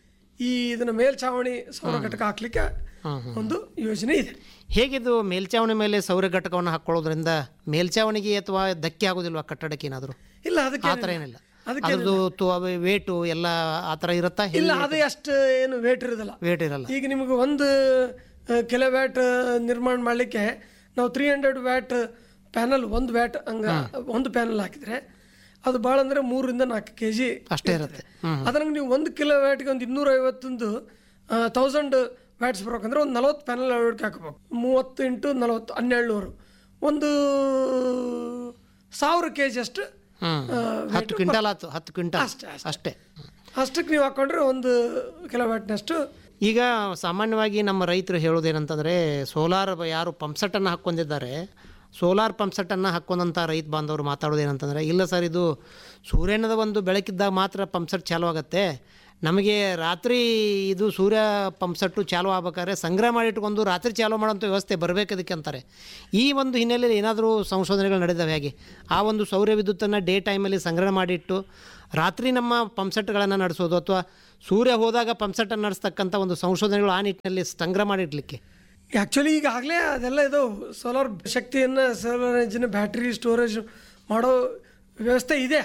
[SPEAKER 3] ಈ ಇದನ್ನ ಮೇಲ್ಛಾವಣಿ ಸೌರ ಘಟಕ ಹಾಕ್ಲಿಕ್ಕೆ ಒಂದು ಯೋಜನೆ ಇದೆ
[SPEAKER 2] ಹೇಗಿದು ಮೇಲ್ಚಾವಣಿ ಮೇಲೆ ಸೌರ ಘಟಕವನ್ನು ಹಾಕೊಳ್ಳೋದ್ರಿಂದ ಮೇಲ್ಚಾವಣಿಗೆ ಅಥವಾ ಧಕ್ಕೆ ಆಗೋದಿಲ್ವಾ ಕಟ್ಟಡಕ್ಕೆ ಏನಾದರೂ
[SPEAKER 3] ಇಲ್ಲ ಅದಕ್ಕೆ
[SPEAKER 2] ಆ ಥರ ಏನಿಲ್ಲ
[SPEAKER 3] ಅದಕ್ಕೆ
[SPEAKER 2] ಅದ್ರದ್ದು ವೇಟು ಎಲ್ಲ ಆ ಥರ ಇರುತ್ತಾ
[SPEAKER 3] ಇಲ್ಲ ಅದು ಅಷ್ಟು ಏನು ವೇಟ್ ಇರೋದಿಲ್ಲ
[SPEAKER 2] ವೇಟ್ ಇರಲ್ಲ
[SPEAKER 3] ಈಗ ನಿಮಗೆ ಒಂದು ಕಿಲೋ ವ್ಯಾಟ್ ನಿರ್ಮಾಣ ಮಾಡಲಿಕ್ಕೆ ನಾವು ತ್ರೀ ಹಂಡ್ರೆಡ್ ವ್ಯಾಟ್ ಪ್ಯಾನಲ್ ಒಂದು ವ್ಯಾಟ್ ಹಂಗ ಒಂದು ಪ್ಯಾನಲ್ ಹಾಕಿದ್ರೆ ಅದು ಭಾಳ ಅಂದರೆ ಮೂರರಿಂದ ನಾಲ್ಕು ಕೆ ಜಿ
[SPEAKER 2] ಅಷ್ಟೇ ಇರುತ್ತೆ ಹ್ಮ್
[SPEAKER 3] ಅದ್ರಂಗೆ ನೀವು ಒಂದು ಕಿಲೋ ವ್ಯಾಟ್ಗೆ ಒಂದು ಇನ್ನೂರ ಐವತ್ತೊಂದು ತೌಸಂಡ್ ವ್ಯಾಟ್ಸ್ ಬರ್ಬೇಕಂದ್ರೆ ಒಂದು ನಲವತ್ತು ಪ್ಯಾನಲ್ ಅಳವಡಿಕೆ ಹಾಕಬೇಕು ಮೂವತ್ತು ಇಂಟು ನಲವತ್ತು ಹನ್ನೆರಡುನೂರು ಒಂದು ಸಾವಿರ ಕೆ ಜಿ ಅಷ್ಟು
[SPEAKER 2] ಹ್ಮ್
[SPEAKER 3] ಆ,
[SPEAKER 2] ಹತ್ತು ಕ್ವಿಂಟಲ್ ಆಯ್ತು ಹತ್ತು ಕ್ವಿಂಟಲ್
[SPEAKER 3] ಅಷ್ಟೇ,
[SPEAKER 2] ಅಷ್ಟೇ
[SPEAKER 3] ಅಷ್ಟಕ್ಕೆ ನೀವು ಹಾಕೊಂಡ್ರೆ ಒಂದು ಕಿಲೋ ವ್ಯಾಟ್ನಷ್ಟು
[SPEAKER 2] ಈಗ ಸಾಮಾನ್ಯವಾಗಿ ನಮ್ಮ ರೈತರು ಹೇಳೋದೇನಂತಂದರೆ ಸೋಲಾರ್ ಯಾರು ಪಂಪ್ಸೆಟ್ಟನ್ನು ಹಾಕ್ಕೊಂಡಿದ್ದಾರೆ ಸೋಲಾರ್ ಪಂಪ್ಸೆಟ್ಟನ್ನು ಹಾಕ್ಕೊಂಡಂಥ ರೈತ ಬಾಂಧವರು ಮಾತಾಡೋದೇನಂತಂದರೆ ಇಲ್ಲ ಸರ್ ಇದು ಸೂರ್ಯನದ ಒಂದು ಬೆಳಕಿದ್ದಾಗ ಮಾತ್ರ ಪಂಪ್ಸೆಟ್ ಚಾಲು ಆಗುತ್ತೆ ನಮಗೆ ರಾತ್ರಿ ಇದು ಸೂರ್ಯ ಪಂಪ್ಸೆಟ್ಟು ಚಾಲು ಆಗ್ಬೇಕಾದ್ರೆ ಸಂಗ್ರಹ ಮಾಡಿಟ್ಕೊಂಡು ರಾತ್ರಿ ಚಾಲು ಮಾಡೋಂಥ ವ್ಯವಸ್ಥೆ ಬರಬೇಕು ಅದಕ್ಕೆ ಅಂತಾರೆ ಈ ಒಂದು ಹಿನ್ನೆಲೆಯಲ್ಲಿ ಏನಾದರೂ ಸಂಶೋಧನೆಗಳು ನಡೆದವೆ ಹೇಗೆ ಆ ಒಂದು ಸೌರ ವಿದ್ಯುತ್ತನ್ನು ಡೇ ಟೈಮಲ್ಲಿ ಸಂಗ್ರಹ ಮಾಡಿಟ್ಟು ರಾತ್ರಿ ನಮ್ಮ ಪಂಪ್ಸೆಟ್ಗಳನ್ನು ನಡೆಸೋದು ಅಥವಾ ಸೂರ್ಯ ಹೋದಾಗ ಪಂಪ್ಸೆಟ್ಟನ್ನು ನಡೆಸ್ತಕ್ಕಂಥ ಒಂದು ಸಂಶೋಧನೆಗಳು ಆ ನಿಟ್ಟಿನಲ್ಲಿ ಸಂಗ್ರಹ ಮಾಡಿಡ್ಲಿಕ್ಕೆ
[SPEAKER 3] ಆ್ಯಕ್ಚುಲಿ ಈಗಾಗಲೇ ಅದೆಲ್ಲ ಇದು ಸೋಲಾರ್ ಶಕ್ತಿಯನ್ನು ಸೋಲಾರ್ ಎನರ್ಜಿನ ಬ್ಯಾಟ್ರಿ ಸ್ಟೋರೇಜ್ ಮಾಡೋ ವ್ಯವಸ್ಥೆ ಇದೆ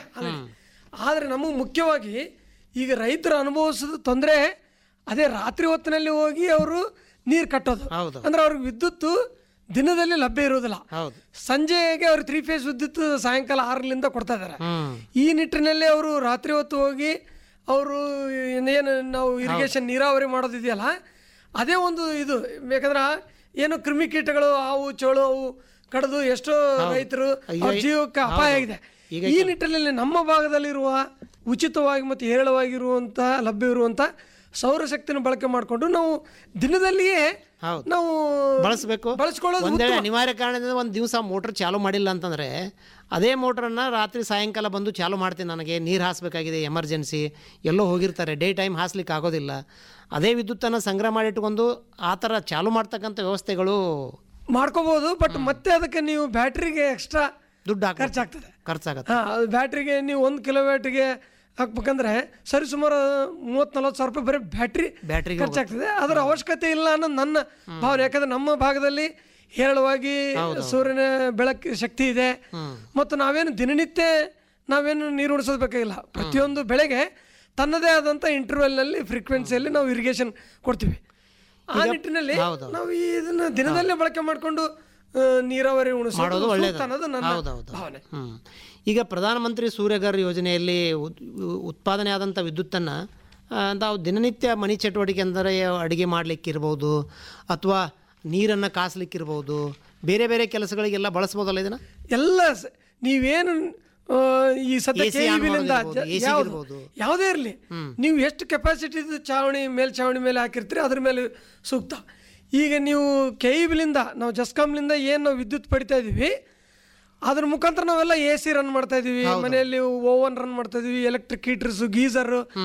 [SPEAKER 3] ಆದರೆ ನಮಗೆ ಮುಖ್ಯವಾಗಿ ಈಗ ರೈತರು ಅನುಭವಿಸೋದು ತೊಂದರೆ ಅದೇ ರಾತ್ರಿ ಹೊತ್ತಿನಲ್ಲಿ ಹೋಗಿ ಅವರು ನೀರು ಕಟ್ಟೋದು
[SPEAKER 2] ಹೌದು.
[SPEAKER 3] ಅಂದ್ರೆ ಅವ್ರಿಗೆ ವಿದ್ಯುತ್ತು ದಿನದಲ್ಲಿ ಲಭ್ಯ ಇರೋದಿಲ್ಲ
[SPEAKER 2] ಹೌದು
[SPEAKER 3] ಸಂಜೆಗೆ ಅವ್ರು ತ್ರೀ ಫೇಸ್ ವಿದ್ಯುತ್ ಸಾಯಂಕಾಲ ಆರರಿಂದ ಕೊಡ್ತಾ ಇದ್ದಾರೆ
[SPEAKER 2] ಹ್ಮ್
[SPEAKER 3] ಈ ನಿಟ್ಟಿನಲ್ಲಿ ಅವರು ರಾತ್ರಿ ಹೊತ್ತು ಹೋಗಿ ಅವರು ಏನು ನಾವು ಇರಿಗೇಷನ್ ನೀರಾವರಿ ಮಾಡೋದಿದೆಯಲ್ಲ ಅದೇ ಒಂದು ಇದು ಬೇಕಂದ್ರೆ ಏನು ಕ್ರಿಮಿಕೀಟಗಳು ಹಾವು ಚೋಳು ಅವು ಕಡಿದು ಎಷ್ಟೋ ರೈತರು ಅವ್ರ ಜೀವಕ್ಕೆ ಅಪಾಯ ಆಗಿದೆ ಈ ನಿಟ್ಟಿನಲ್ಲಿ ನಮ್ಮ ಭಾಗದಲ್ಲಿರುವ ಉಚಿತವಾಗಿ ಮತ್ತು ಹೇರಳವಾಗಿರುವಂಥ ಲಭ್ಯ ಇರುವಂಥ ಸೌರಶಕ್ತಿನ ಬಳಕೆ ಮಾಡಿಕೊಂಡು ನಾವು ದಿನದಲ್ಲಿಯೇ
[SPEAKER 2] ಹೌದು.
[SPEAKER 3] ನಾವು
[SPEAKER 2] ಬಳಸಬೇಕು
[SPEAKER 3] ಬಳಸ್ಕೊಳ್ಳೋದು
[SPEAKER 2] ಒಂದೇ ಅನಿವಾರ್ಯ ಕಾರಣದಿಂದ ಒಂದು ದಿವಸ ಮೋಟ್ರ್ ಚಾಲು ಮಾಡಿಲ್ಲ ಅಂತಂದರೆ ಅದೇ ಮೋಟ್ರನ್ನು ರಾತ್ರಿ ಸಾಯಂಕಾಲ ಬಂದು ಚಾಲು ಮಾಡ್ತೀನಿ ನನಗೆ ನೀರು ಹಾಸಬೇಕಾಗಿದೆ ಎಮರ್ಜೆನ್ಸಿ ಎಲ್ಲೋ ಹೋಗಿರ್ತಾರೆ ಡೇ ಟೈಮ್ ಹಾಸ್ಲಿಕ್ಕೆ ಆಗೋದಿಲ್ಲ ಅದೇ ವಿದ್ಯುತ್ತನ್ನು ಸಂಗ್ರಹ ಮಾಡಿಟ್ಕೊಂಡು ಆ ಥರ ಚಾಲು ಮಾಡ್ತಕ್ಕಂಥ ವ್ಯವಸ್ಥೆಗಳು
[SPEAKER 3] ಮಾಡ್ಕೋಬಹುದು ಬಟ್ ಮತ್ತೆ ಅದಕ್ಕೆ ನೀವು ಬ್ಯಾಟ್ರಿಗೆ ಎಕ್ಸ್ಟ್ರಾ
[SPEAKER 2] ದುಡ್ಡು ಹಾಕ
[SPEAKER 3] ಖರ್ಚಾಗ್ತದೆ
[SPEAKER 2] ಖರ್ಚಾಗತ್ತೆ
[SPEAKER 3] ಹಾಂ ಅದು ಬ್ಯಾಟ್ರಿಗೆ ನೀವು ಒಂದು ಕಿಲೋವ್ಯಾಟ್ಗೆ ಹಾಕ್ಬೇಕಂದ್ರೆ ಸರಿ ಸುಮಾರು ಮೂವತ್ತು ನಲ್ವತ್ತು ಸಾವಿರ ರೂಪಾಯಿ ಬರೀ ಬ್ಯಾಟ್ರಿ
[SPEAKER 2] ಬ್ಯಾಟ್ರಿಗೆ
[SPEAKER 3] ಖರ್ಚಾಗ್ತದೆ ಅದರ ಅವಶ್ಯಕತೆ ಇಲ್ಲ ಅನ್ನೋದು ನನ್ನ ಭಾವನೆ ಯಾಕಂದ್ರೆ ನಮ್ಮ ಭಾಗದಲ್ಲಿ ಹೇರಳವಾಗಿ ಸೂರ್ಯನ ಬೆಳಕು ಶಕ್ತಿ ಇದೆ ಮತ್ತು ನಾವೇನು ದಿನನಿತ್ಯ ನಾವೇನು ನೀರು ಉಣಿಸೋದು ಬೇಕಾಗಿಲ್ಲ ಪ್ರತಿಯೊಂದು ಬೆಳೆಗೆ ತನ್ನದೇ ಆದಂಥ ಇಂಟರ್ವೆಲ್ನಲ್ಲಿ ಫ್ರೀಕ್ವೆನ್ಸಿಯಲ್ಲಿ ನಾವು ಇರಿಗೇಷನ್ ಕೊಡ್ತೀವಿ ಆ ನಿಟ್ಟಿನಲ್ಲಿ ನಾವು ಈ ಇದನ್ನ ದಿನದಲ್ಲೇ ಬಳಕೆ ಮಾಡಿಕೊಂಡು ನೀರಾವರಿ ಉಣಿಸೋದು
[SPEAKER 2] ಮಾಡೋದು
[SPEAKER 3] ಸೂಕ್ತ
[SPEAKER 2] ಒಳ್ಳೇದು
[SPEAKER 3] ಅನ್ನೋದು ನನ್ನ
[SPEAKER 2] ಹೌದೌದು
[SPEAKER 3] ಭಾವನೆ
[SPEAKER 2] ಹ್ಮ್. ಈಗ ಪ್ರಧಾನಮಂತ್ರಿ ಸೂರ್ಯಘರ್ ಯೋಜನೆಯಲ್ಲಿ ಉತ್- ಉತ್ಪಾದನೆ ಆದಂಥ ವಿದ್ಯುತ್ತನ್ನು ನಾವು ದಿನನಿತ್ಯ ಮನೆ ಚಟುವಟಿಕೆ ಅಂದರೆ ಅಡುಗೆ ಮಾಡಲಿಕ್ಕಿರ್ಬೋದು ಅಥವಾ ನೀರನ್ನು ಕಾಸ್ಲಿಕ್ಕಿರ್ಬೋದು ಬೇರೆ ಬೇರೆ ಕೆಲಸಗಳಿಗೆಲ್ಲ ಬಳಸ್ಬೋದಲ್ಲ ಇದನ್ನು
[SPEAKER 3] ಎಲ್ಲ ಸ- ನೀವೇನು ಆ, ಈ ಸದ್ಯ
[SPEAKER 2] AC on
[SPEAKER 3] KEB-ಲಿಂದ
[SPEAKER 2] ಮಾಡೋದಿರ್ಬೋದು,
[SPEAKER 3] ಜ-
[SPEAKER 2] AC
[SPEAKER 3] ಯಾವ್ದು-
[SPEAKER 2] ಇರ್ಬೋದು.
[SPEAKER 3] ಯಾವುದೇ ಇರಲಿ ನೀವು ಎಷ್ಟು ಕೆಪಾಸಿಟಿ ಚಾವಣಿ ಮೇಲ್ಛಾವಣಿ ಮೇಲೆ ಹಾಕಿರ್ತೀರಿ ಅದ್ರ ಮೇಲೆ ಸೂಕ್ತ ಈಗ ನೀವು ಕೆ ಇಬಿಲಿಂದ ನಾವು ಜಸ್ಕಾಮ್ಲಿಂದ ಏನು ನಾವು ವಿದ್ಯುತ್ ಪಡಿತಾ ಇದೀವಿ ಅದ್ರ ಮುಖಾಂತರ ನಾವೆಲ್ಲ ಎ ಸಿ ರನ್ ಮಾಡ್ತಾ ಇದೀವಿ ಮನೆಯಲ್ಲಿ ಓವನ್ ರನ್ ಮಾಡ್ತಾ ಇದೀವಿ ಎಲೆಕ್ಟ್ರಿಕ್ ಹೀಟರ್ಸ್ ಗೀಸರ್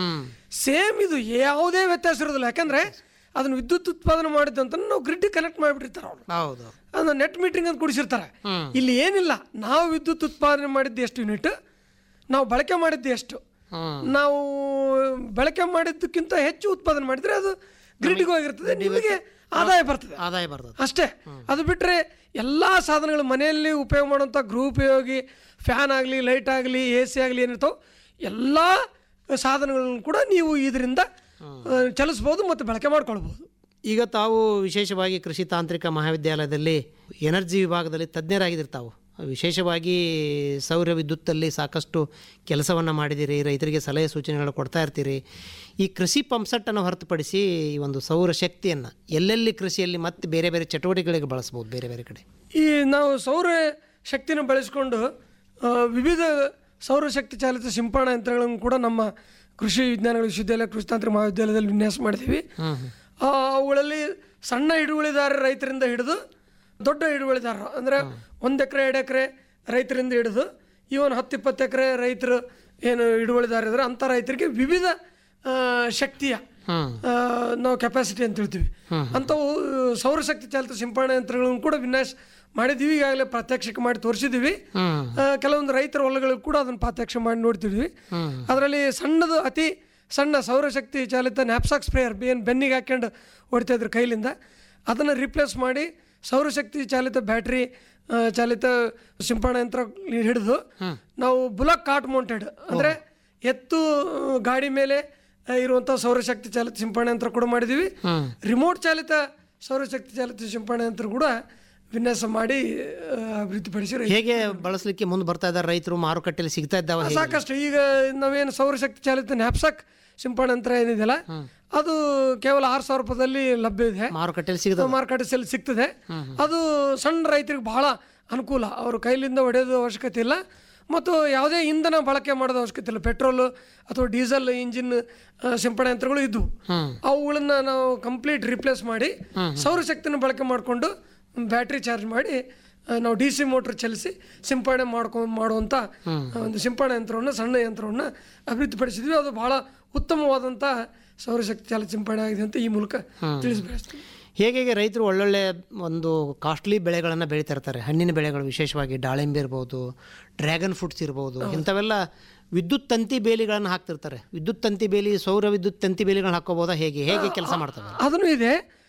[SPEAKER 3] ಸೇಮ್ ಇದು ಯಾವುದೇ ವ್ಯತ್ಯಾಸ ಇರೋದಿಲ್ಲ ಯಾಕಂದ್ರೆ ಅದನ್ನ ವಿದ್ಯುತ್ ಉತ್ಪಾದನೆ ಮಾಡಿದ್ದಂತ ನಾವು ಗ್ರಿಡ್ ಕನೆಕ್ಟ್ ಮಾಡಿಬಿಟ್ಟಿರ್ತಾರೆ ಅವರು
[SPEAKER 2] ಹೌದು
[SPEAKER 3] ಅದನ್ನ ನೆಟ್ ಮೀಟ್ರಿಂಗ್ ಅಂತ ಕುಡಿಸಿರ್ತಾರೆ ಇಲ್ಲಿ ಏನಿಲ್ಲ ನಾವು ವಿದ್ಯುತ್ ಉತ್ಪಾದನೆ ಮಾಡಿದ್ದು ಎಷ್ಟು ಯೂನಿಟ್ ನಾವು ಬಳಕೆ ಮಾಡಿದ್ದು ಎಷ್ಟು ನಾವು ಬಳಕೆ ಮಾಡಿದ್ದಕ್ಕಿಂತ ಹೆಚ್ಚು ಉತ್ಪಾದನೆ ಮಾಡಿದ್ರೆ ಅದು ಗ್ರಿಡ್ಗೆ ಹೋಗಿರ್ತದೆ ನಿಮಗೆ ಆದಾಯ ಬರ್ತದೆ
[SPEAKER 2] ಆದಾಯ ಬರ್ತದೆ
[SPEAKER 3] ಅಷ್ಟೇ ಅದು ಬಿಟ್ಟರೆ ಎಲ್ಲ ಸಾಧನಗಳು ಮನೆಯಲ್ಲಿ ಉಪಯೋಗ ಮಾಡುವಂಥ ಗೃಹೋಪಯೋಗಿ ಫ್ಯಾನ್ ಆಗಲಿ ಲೈಟ್ ಆಗಲಿ ಎ ಸಿ ಆಗಲಿ ಏನಿರ್ತಾವೆ ಎಲ್ಲ ಸಾಧನಗಳನ್ನು ಕೂಡ ನೀವು ಇದರಿಂದ ಆ, ಚಲಿಸ್ಬೋದು ಮತ್ತು ಬಳಕೆ ಮಾಡ್ಕೊಳ್ಬೋದು
[SPEAKER 2] ಈಗ ತಾವು ವಿಶೇಷವಾಗಿ ಕೃಷಿ ತಾಂತ್ರಿಕ ಮಹಾವಿದ್ಯಾಲಯದಲ್ಲಿ ಎನರ್ಜಿ ವಿಭಾಗದಲ್ಲಿ ತಜ್ಞರಾಗಿದ್ದೀರಿ ತಾವು ವಿಶೇಷವಾಗಿ ಸೌರ ವಿದ್ಯುತ್ತಲ್ಲಿ ಸಾಕಷ್ಟು ಕೆಲಸವನ್ನು ಮಾಡಿದ್ದೀರಿ ರೈತರಿಗೆ ಸಲಹೆ ಸೂಚನೆಗಳು ಕೊಡ್ತಾ ಇರ್ತೀರಿ ಈ ಕೃಷಿ ಪಂಪ್ಸೆಟ್ಟನ್ನು ಹೊರತುಪಡಿಸಿ ಈ ಒಂದು ಸೌರ ಶಕ್ತಿಯನ್ನು ಎಲ್ಲೆಲ್ಲಿ ಕೃಷಿಯಲ್ಲಿ ಮತ್ತೆ ಬೇರೆ ಬೇರೆ ಚಟುವಟಿಕೆಗಳಿಗೆ ಬಳಸ್ಬೋದು ಬೇರೆ ಬೇರೆ ಕಡೆ
[SPEAKER 3] ಈ ನಾವು ಸೌರ ಶಕ್ತಿನ ಬಳಸಿಕೊಂಡು ಆ, ವಿವಿಧ ಸೌರಶಕ್ತಿ ಚಾಲಿತ ಸಿಂಪರಣಾ ಯಂತ್ರಗಳನ್ನು ಕೂಡ ನಮ್ಮ ಕೃಷಿ ವಿಜ್ಞಾನಗಳ ವಿಶ್ವವಿದ್ಯಾಲಯ ಕೃಷಿ ತಾಂತ್ರಿಕ ಮಹಾವಿದ್ಯಾಲಯದಲ್ಲಿ ವಿನ್ಯಾಸ ಮಾಡಿದ್ದೀವಿ ಆ, ಅವುಗಳಲ್ಲಿ ಸಣ್ಣ ಹಿಡುವಳಿದಾರ ರೈತರಿಂದ ಹಿಡಿದು ದೊಡ್ಡ ಹಿಡುವಳಿದಾರರು ಅಂದರೆ ಒಂದು ಎಕರೆ ಎರಡು ಎಕರೆ ರೈತರಿಂದ ಹಿಡಿದು ಇವನ್ ಹತ್ತು ಇಪ್ಪತ್ತು ಎಕರೆ ರೈತರು ಏನು ಹಿಡುವಳಿದಾರ ಇದ್ದಾರೆ ಅಂಥ ರೈತರಿಗೆ ವಿವಿಧ ಆ, ಶಕ್ತಿಯ ಆ, ನಾವು ಕೆಪಾಸಿಟಿ ಅಂತ ಹೇಳ್ತೀವಿ ಅಂಥವು ಸೌರಶಕ್ತಿ ಚಾಲಿತ ಸಿಂಪರಣಾ ಯಂತ್ರಗಳನ್ನು ಕೂಡ ವಿನ್ಯಾಸ ಮಾಡಿದ್ದೀವಿ ಈಗಾಗಲೇ ಪ್ರಾತ್ಯಕ್ಷಿಕ ಮಾಡಿ ತೋರಿಸಿದ್ದೀವಿ ಆ, ಕೆಲವೊಂದು ರೈತರ ಹೊಲಗಳಿಗೆ ಕೂಡ ಅದನ್ನು ಪ್ರಾತ್ಯಕ್ಷ ಮಾಡಿ ನೋಡ್ತಿದ್ವಿ ಅದರಲ್ಲಿ ಸಣ್ಣದು ಅತಿ ಸಣ್ಣ ಸೌರಶಕ್ತಿ ಚಾಲಿತ ನ್ಯಾಪ್ಸಾಕ್ ಸ್ಪ್ರೇಯರ್ ಏನು ಬೆನ್ನಿಗೆ ಹಾಕ್ಕೊಂಡು ಹೊಡಿತಾ ಇದ್ರು ಕೈಲಿಂದ ಅದನ್ನು ರಿಪ್ಲೇಸ್ ಮಾಡಿ ಸೌರಶಕ್ತಿ ಚಾಲಿತ ಬ್ಯಾಟ್ರಿ ಆ, ಚಾಲಿತ ಸಿಂಪರಣಾ ಯಂತ್ರ ಹಿಡಿದು ನಾವು ಬುಲಕ್ ಕಾಟ್ ಮೌಂಟೆಡ್ ಅಂದರೆ ಎತ್ತು ಆ, ಗಾಡಿ ಮೇಲೆ ಆ, ಇರುವಂಥ ಸೌರಶಕ್ತಿ ಚಾಲಿತ ಸಿಂಪರಣಾ ಯಂತ್ರ ಕೂಡ ಮಾಡಿದ್ದೀವಿ ರಿಮೋಟ್ ಚಾಲಿತ ಸೌರಶಕ್ತಿ ಚಾಲಿತ ಸಿಂಪರಣಾ ಯಂತ್ರ ಕೂಡ ವಿನ್ಯಾಸ ಮಾಡಿ ಆ, ಅಭಿವೃದ್ಧಿಪಡಿಸಿ ರೈ-
[SPEAKER 2] ಹೇಗೆ ಬಳಸಲಿಕ್ಕೆ ಮುಂದೆ ಬರ್ತಾ ಇದ್ದಾರೆ ರೈತರು ಮಾರುಕಟ್ಟೆಯಲ್ಲಿ ಸಿಗ್ತಾ ಇದ್ದಾವೆ ಹೇಗೆ?
[SPEAKER 3] ಸಾಕಷ್ಟು ಈಗ ನಾವೇನು ಸೌರಶಕ್ತಿ ಚಾಲಿತ ನ್ಯಾಪ್ಸಾಕ್ ಸಿಂಪರಣಾ ಯಂತ್ರ ಏನಿದೆಯಲ್ಲ ಅದು ಕೇವಲ ಆರು ಸಾವಿರ ರೂಪಾಯಿದಲ್ಲಿ ಲಭ್ಯ ಇದೆ
[SPEAKER 2] ಮಾರುಕಟ್ಟೆಯಲ್ಲಿ ಸಿಗದ
[SPEAKER 3] ಮಾರುಕಟ್ಟೆಯಲ್ಲಿ ಸಿಗ್ತದೆ ಅದು ಸಣ್ಣ ರೈತರಿಗೆ ಬಹಳ ಅನುಕೂಲ ಅವರು ಕೈಲಿಂದ ಹೊಡೆಯೋದು ಅವಶ್ಯಕತೆ ಇಲ್ಲ ಮತ್ತು ಯಾವುದೇ ಇಂಧನ ಬಳಕೆ ಮಾಡೋದು ಅವಶ್ಯಕತೆ ಇಲ್ಲ ಪೆಟ್ರೋಲು ಅಥವಾ ಡೀಸೆಲ್ ಇಂಜಿನ್ ಸಿಂಪಡಣೆ ಯಂತ್ರಗಳು ಇದ್ವು ಅವುಗಳನ್ನ ನಾವು ಕಂಪ್ಲೀಟ್ ರಿಪ್ಲೇಸ್ ಮಾಡಿ ಸೌರಶಕ್ತಿನ ಬಳಕೆ ಮಾಡಿಕೊಂಡು ಬ್ಯಾಟ್ರಿ ಚಾರ್ಜ್ ಮಾಡಿ ಆ, ನಾವು ಡಿ ಸಿ ಮೋಟ್ರ್ ಚಲಿಸಿ ಸಿಂಪಡಣೆ ಮಾಡ್ಕೊಂಡು ಮಾಡುವಂಥ ಒಂದು ಸಿಂಪಡಣೆ ಯಂತ್ರವನ್ನು ಸಣ್ಣ ಯಂತ್ರವನ್ನು ಅಭಿವೃದ್ಧಿಪಡಿಸಿದ್ವಿ ಅದು ಬಹಳ ಉತ್ತಮವಾದಂಥ ಸೌರಶಕ್ತಿ ಚಾಲಿತ ಸಿಂಪಡಣೆ ಆಗಿದೆ ಅಂತ ಈ ಮೂಲಕ ತಿಳಿಸ್ಬಯಸ್ತೀನಿ
[SPEAKER 2] ಹೇಗೆ ಹೇಗೆ ರೈತರು ಒಳ್ಳೊಳ್ಳೆ ಒಂದು ಕಾಸ್ಟ್ಲಿ ಬೆಳೆಗಳನ್ನು ಬೆಳೀತಾ ಇರ್ತಾರೆ ಹಣ್ಣಿನ ಬೆಳೆಗಳು ವಿಶೇಷವಾಗಿ ದಾಳಿಂಬೆ ಇರ್ಬೋದು ಡ್ರ್ಯಾಗನ್ ಫ್ರೂಟ್ಸ್ ಇರ್ಬೋದು ಇಂಥವೆಲ್ಲ ವಿದ್ಯುತ್ ತಂತಿ ಬೇಲಿಗಳನ್ನು ಹಾಕ್ತಿರ್ತಾರೆ ವಿದ್ಯುತ್ ತಂತಿ ಬೇಲಿ ಸೌರ ವಿದ್ಯುತ್ ತಂತಿ ಬೇಲಿಗಳನ್ನ ಹಾಕೋಬೋದಾ ಹೇಗೆ ಹೇಗೆ ಕೆಲಸ ಮಾಡ್ತವೆ
[SPEAKER 3] ಅದನ್ನು ಇದೆ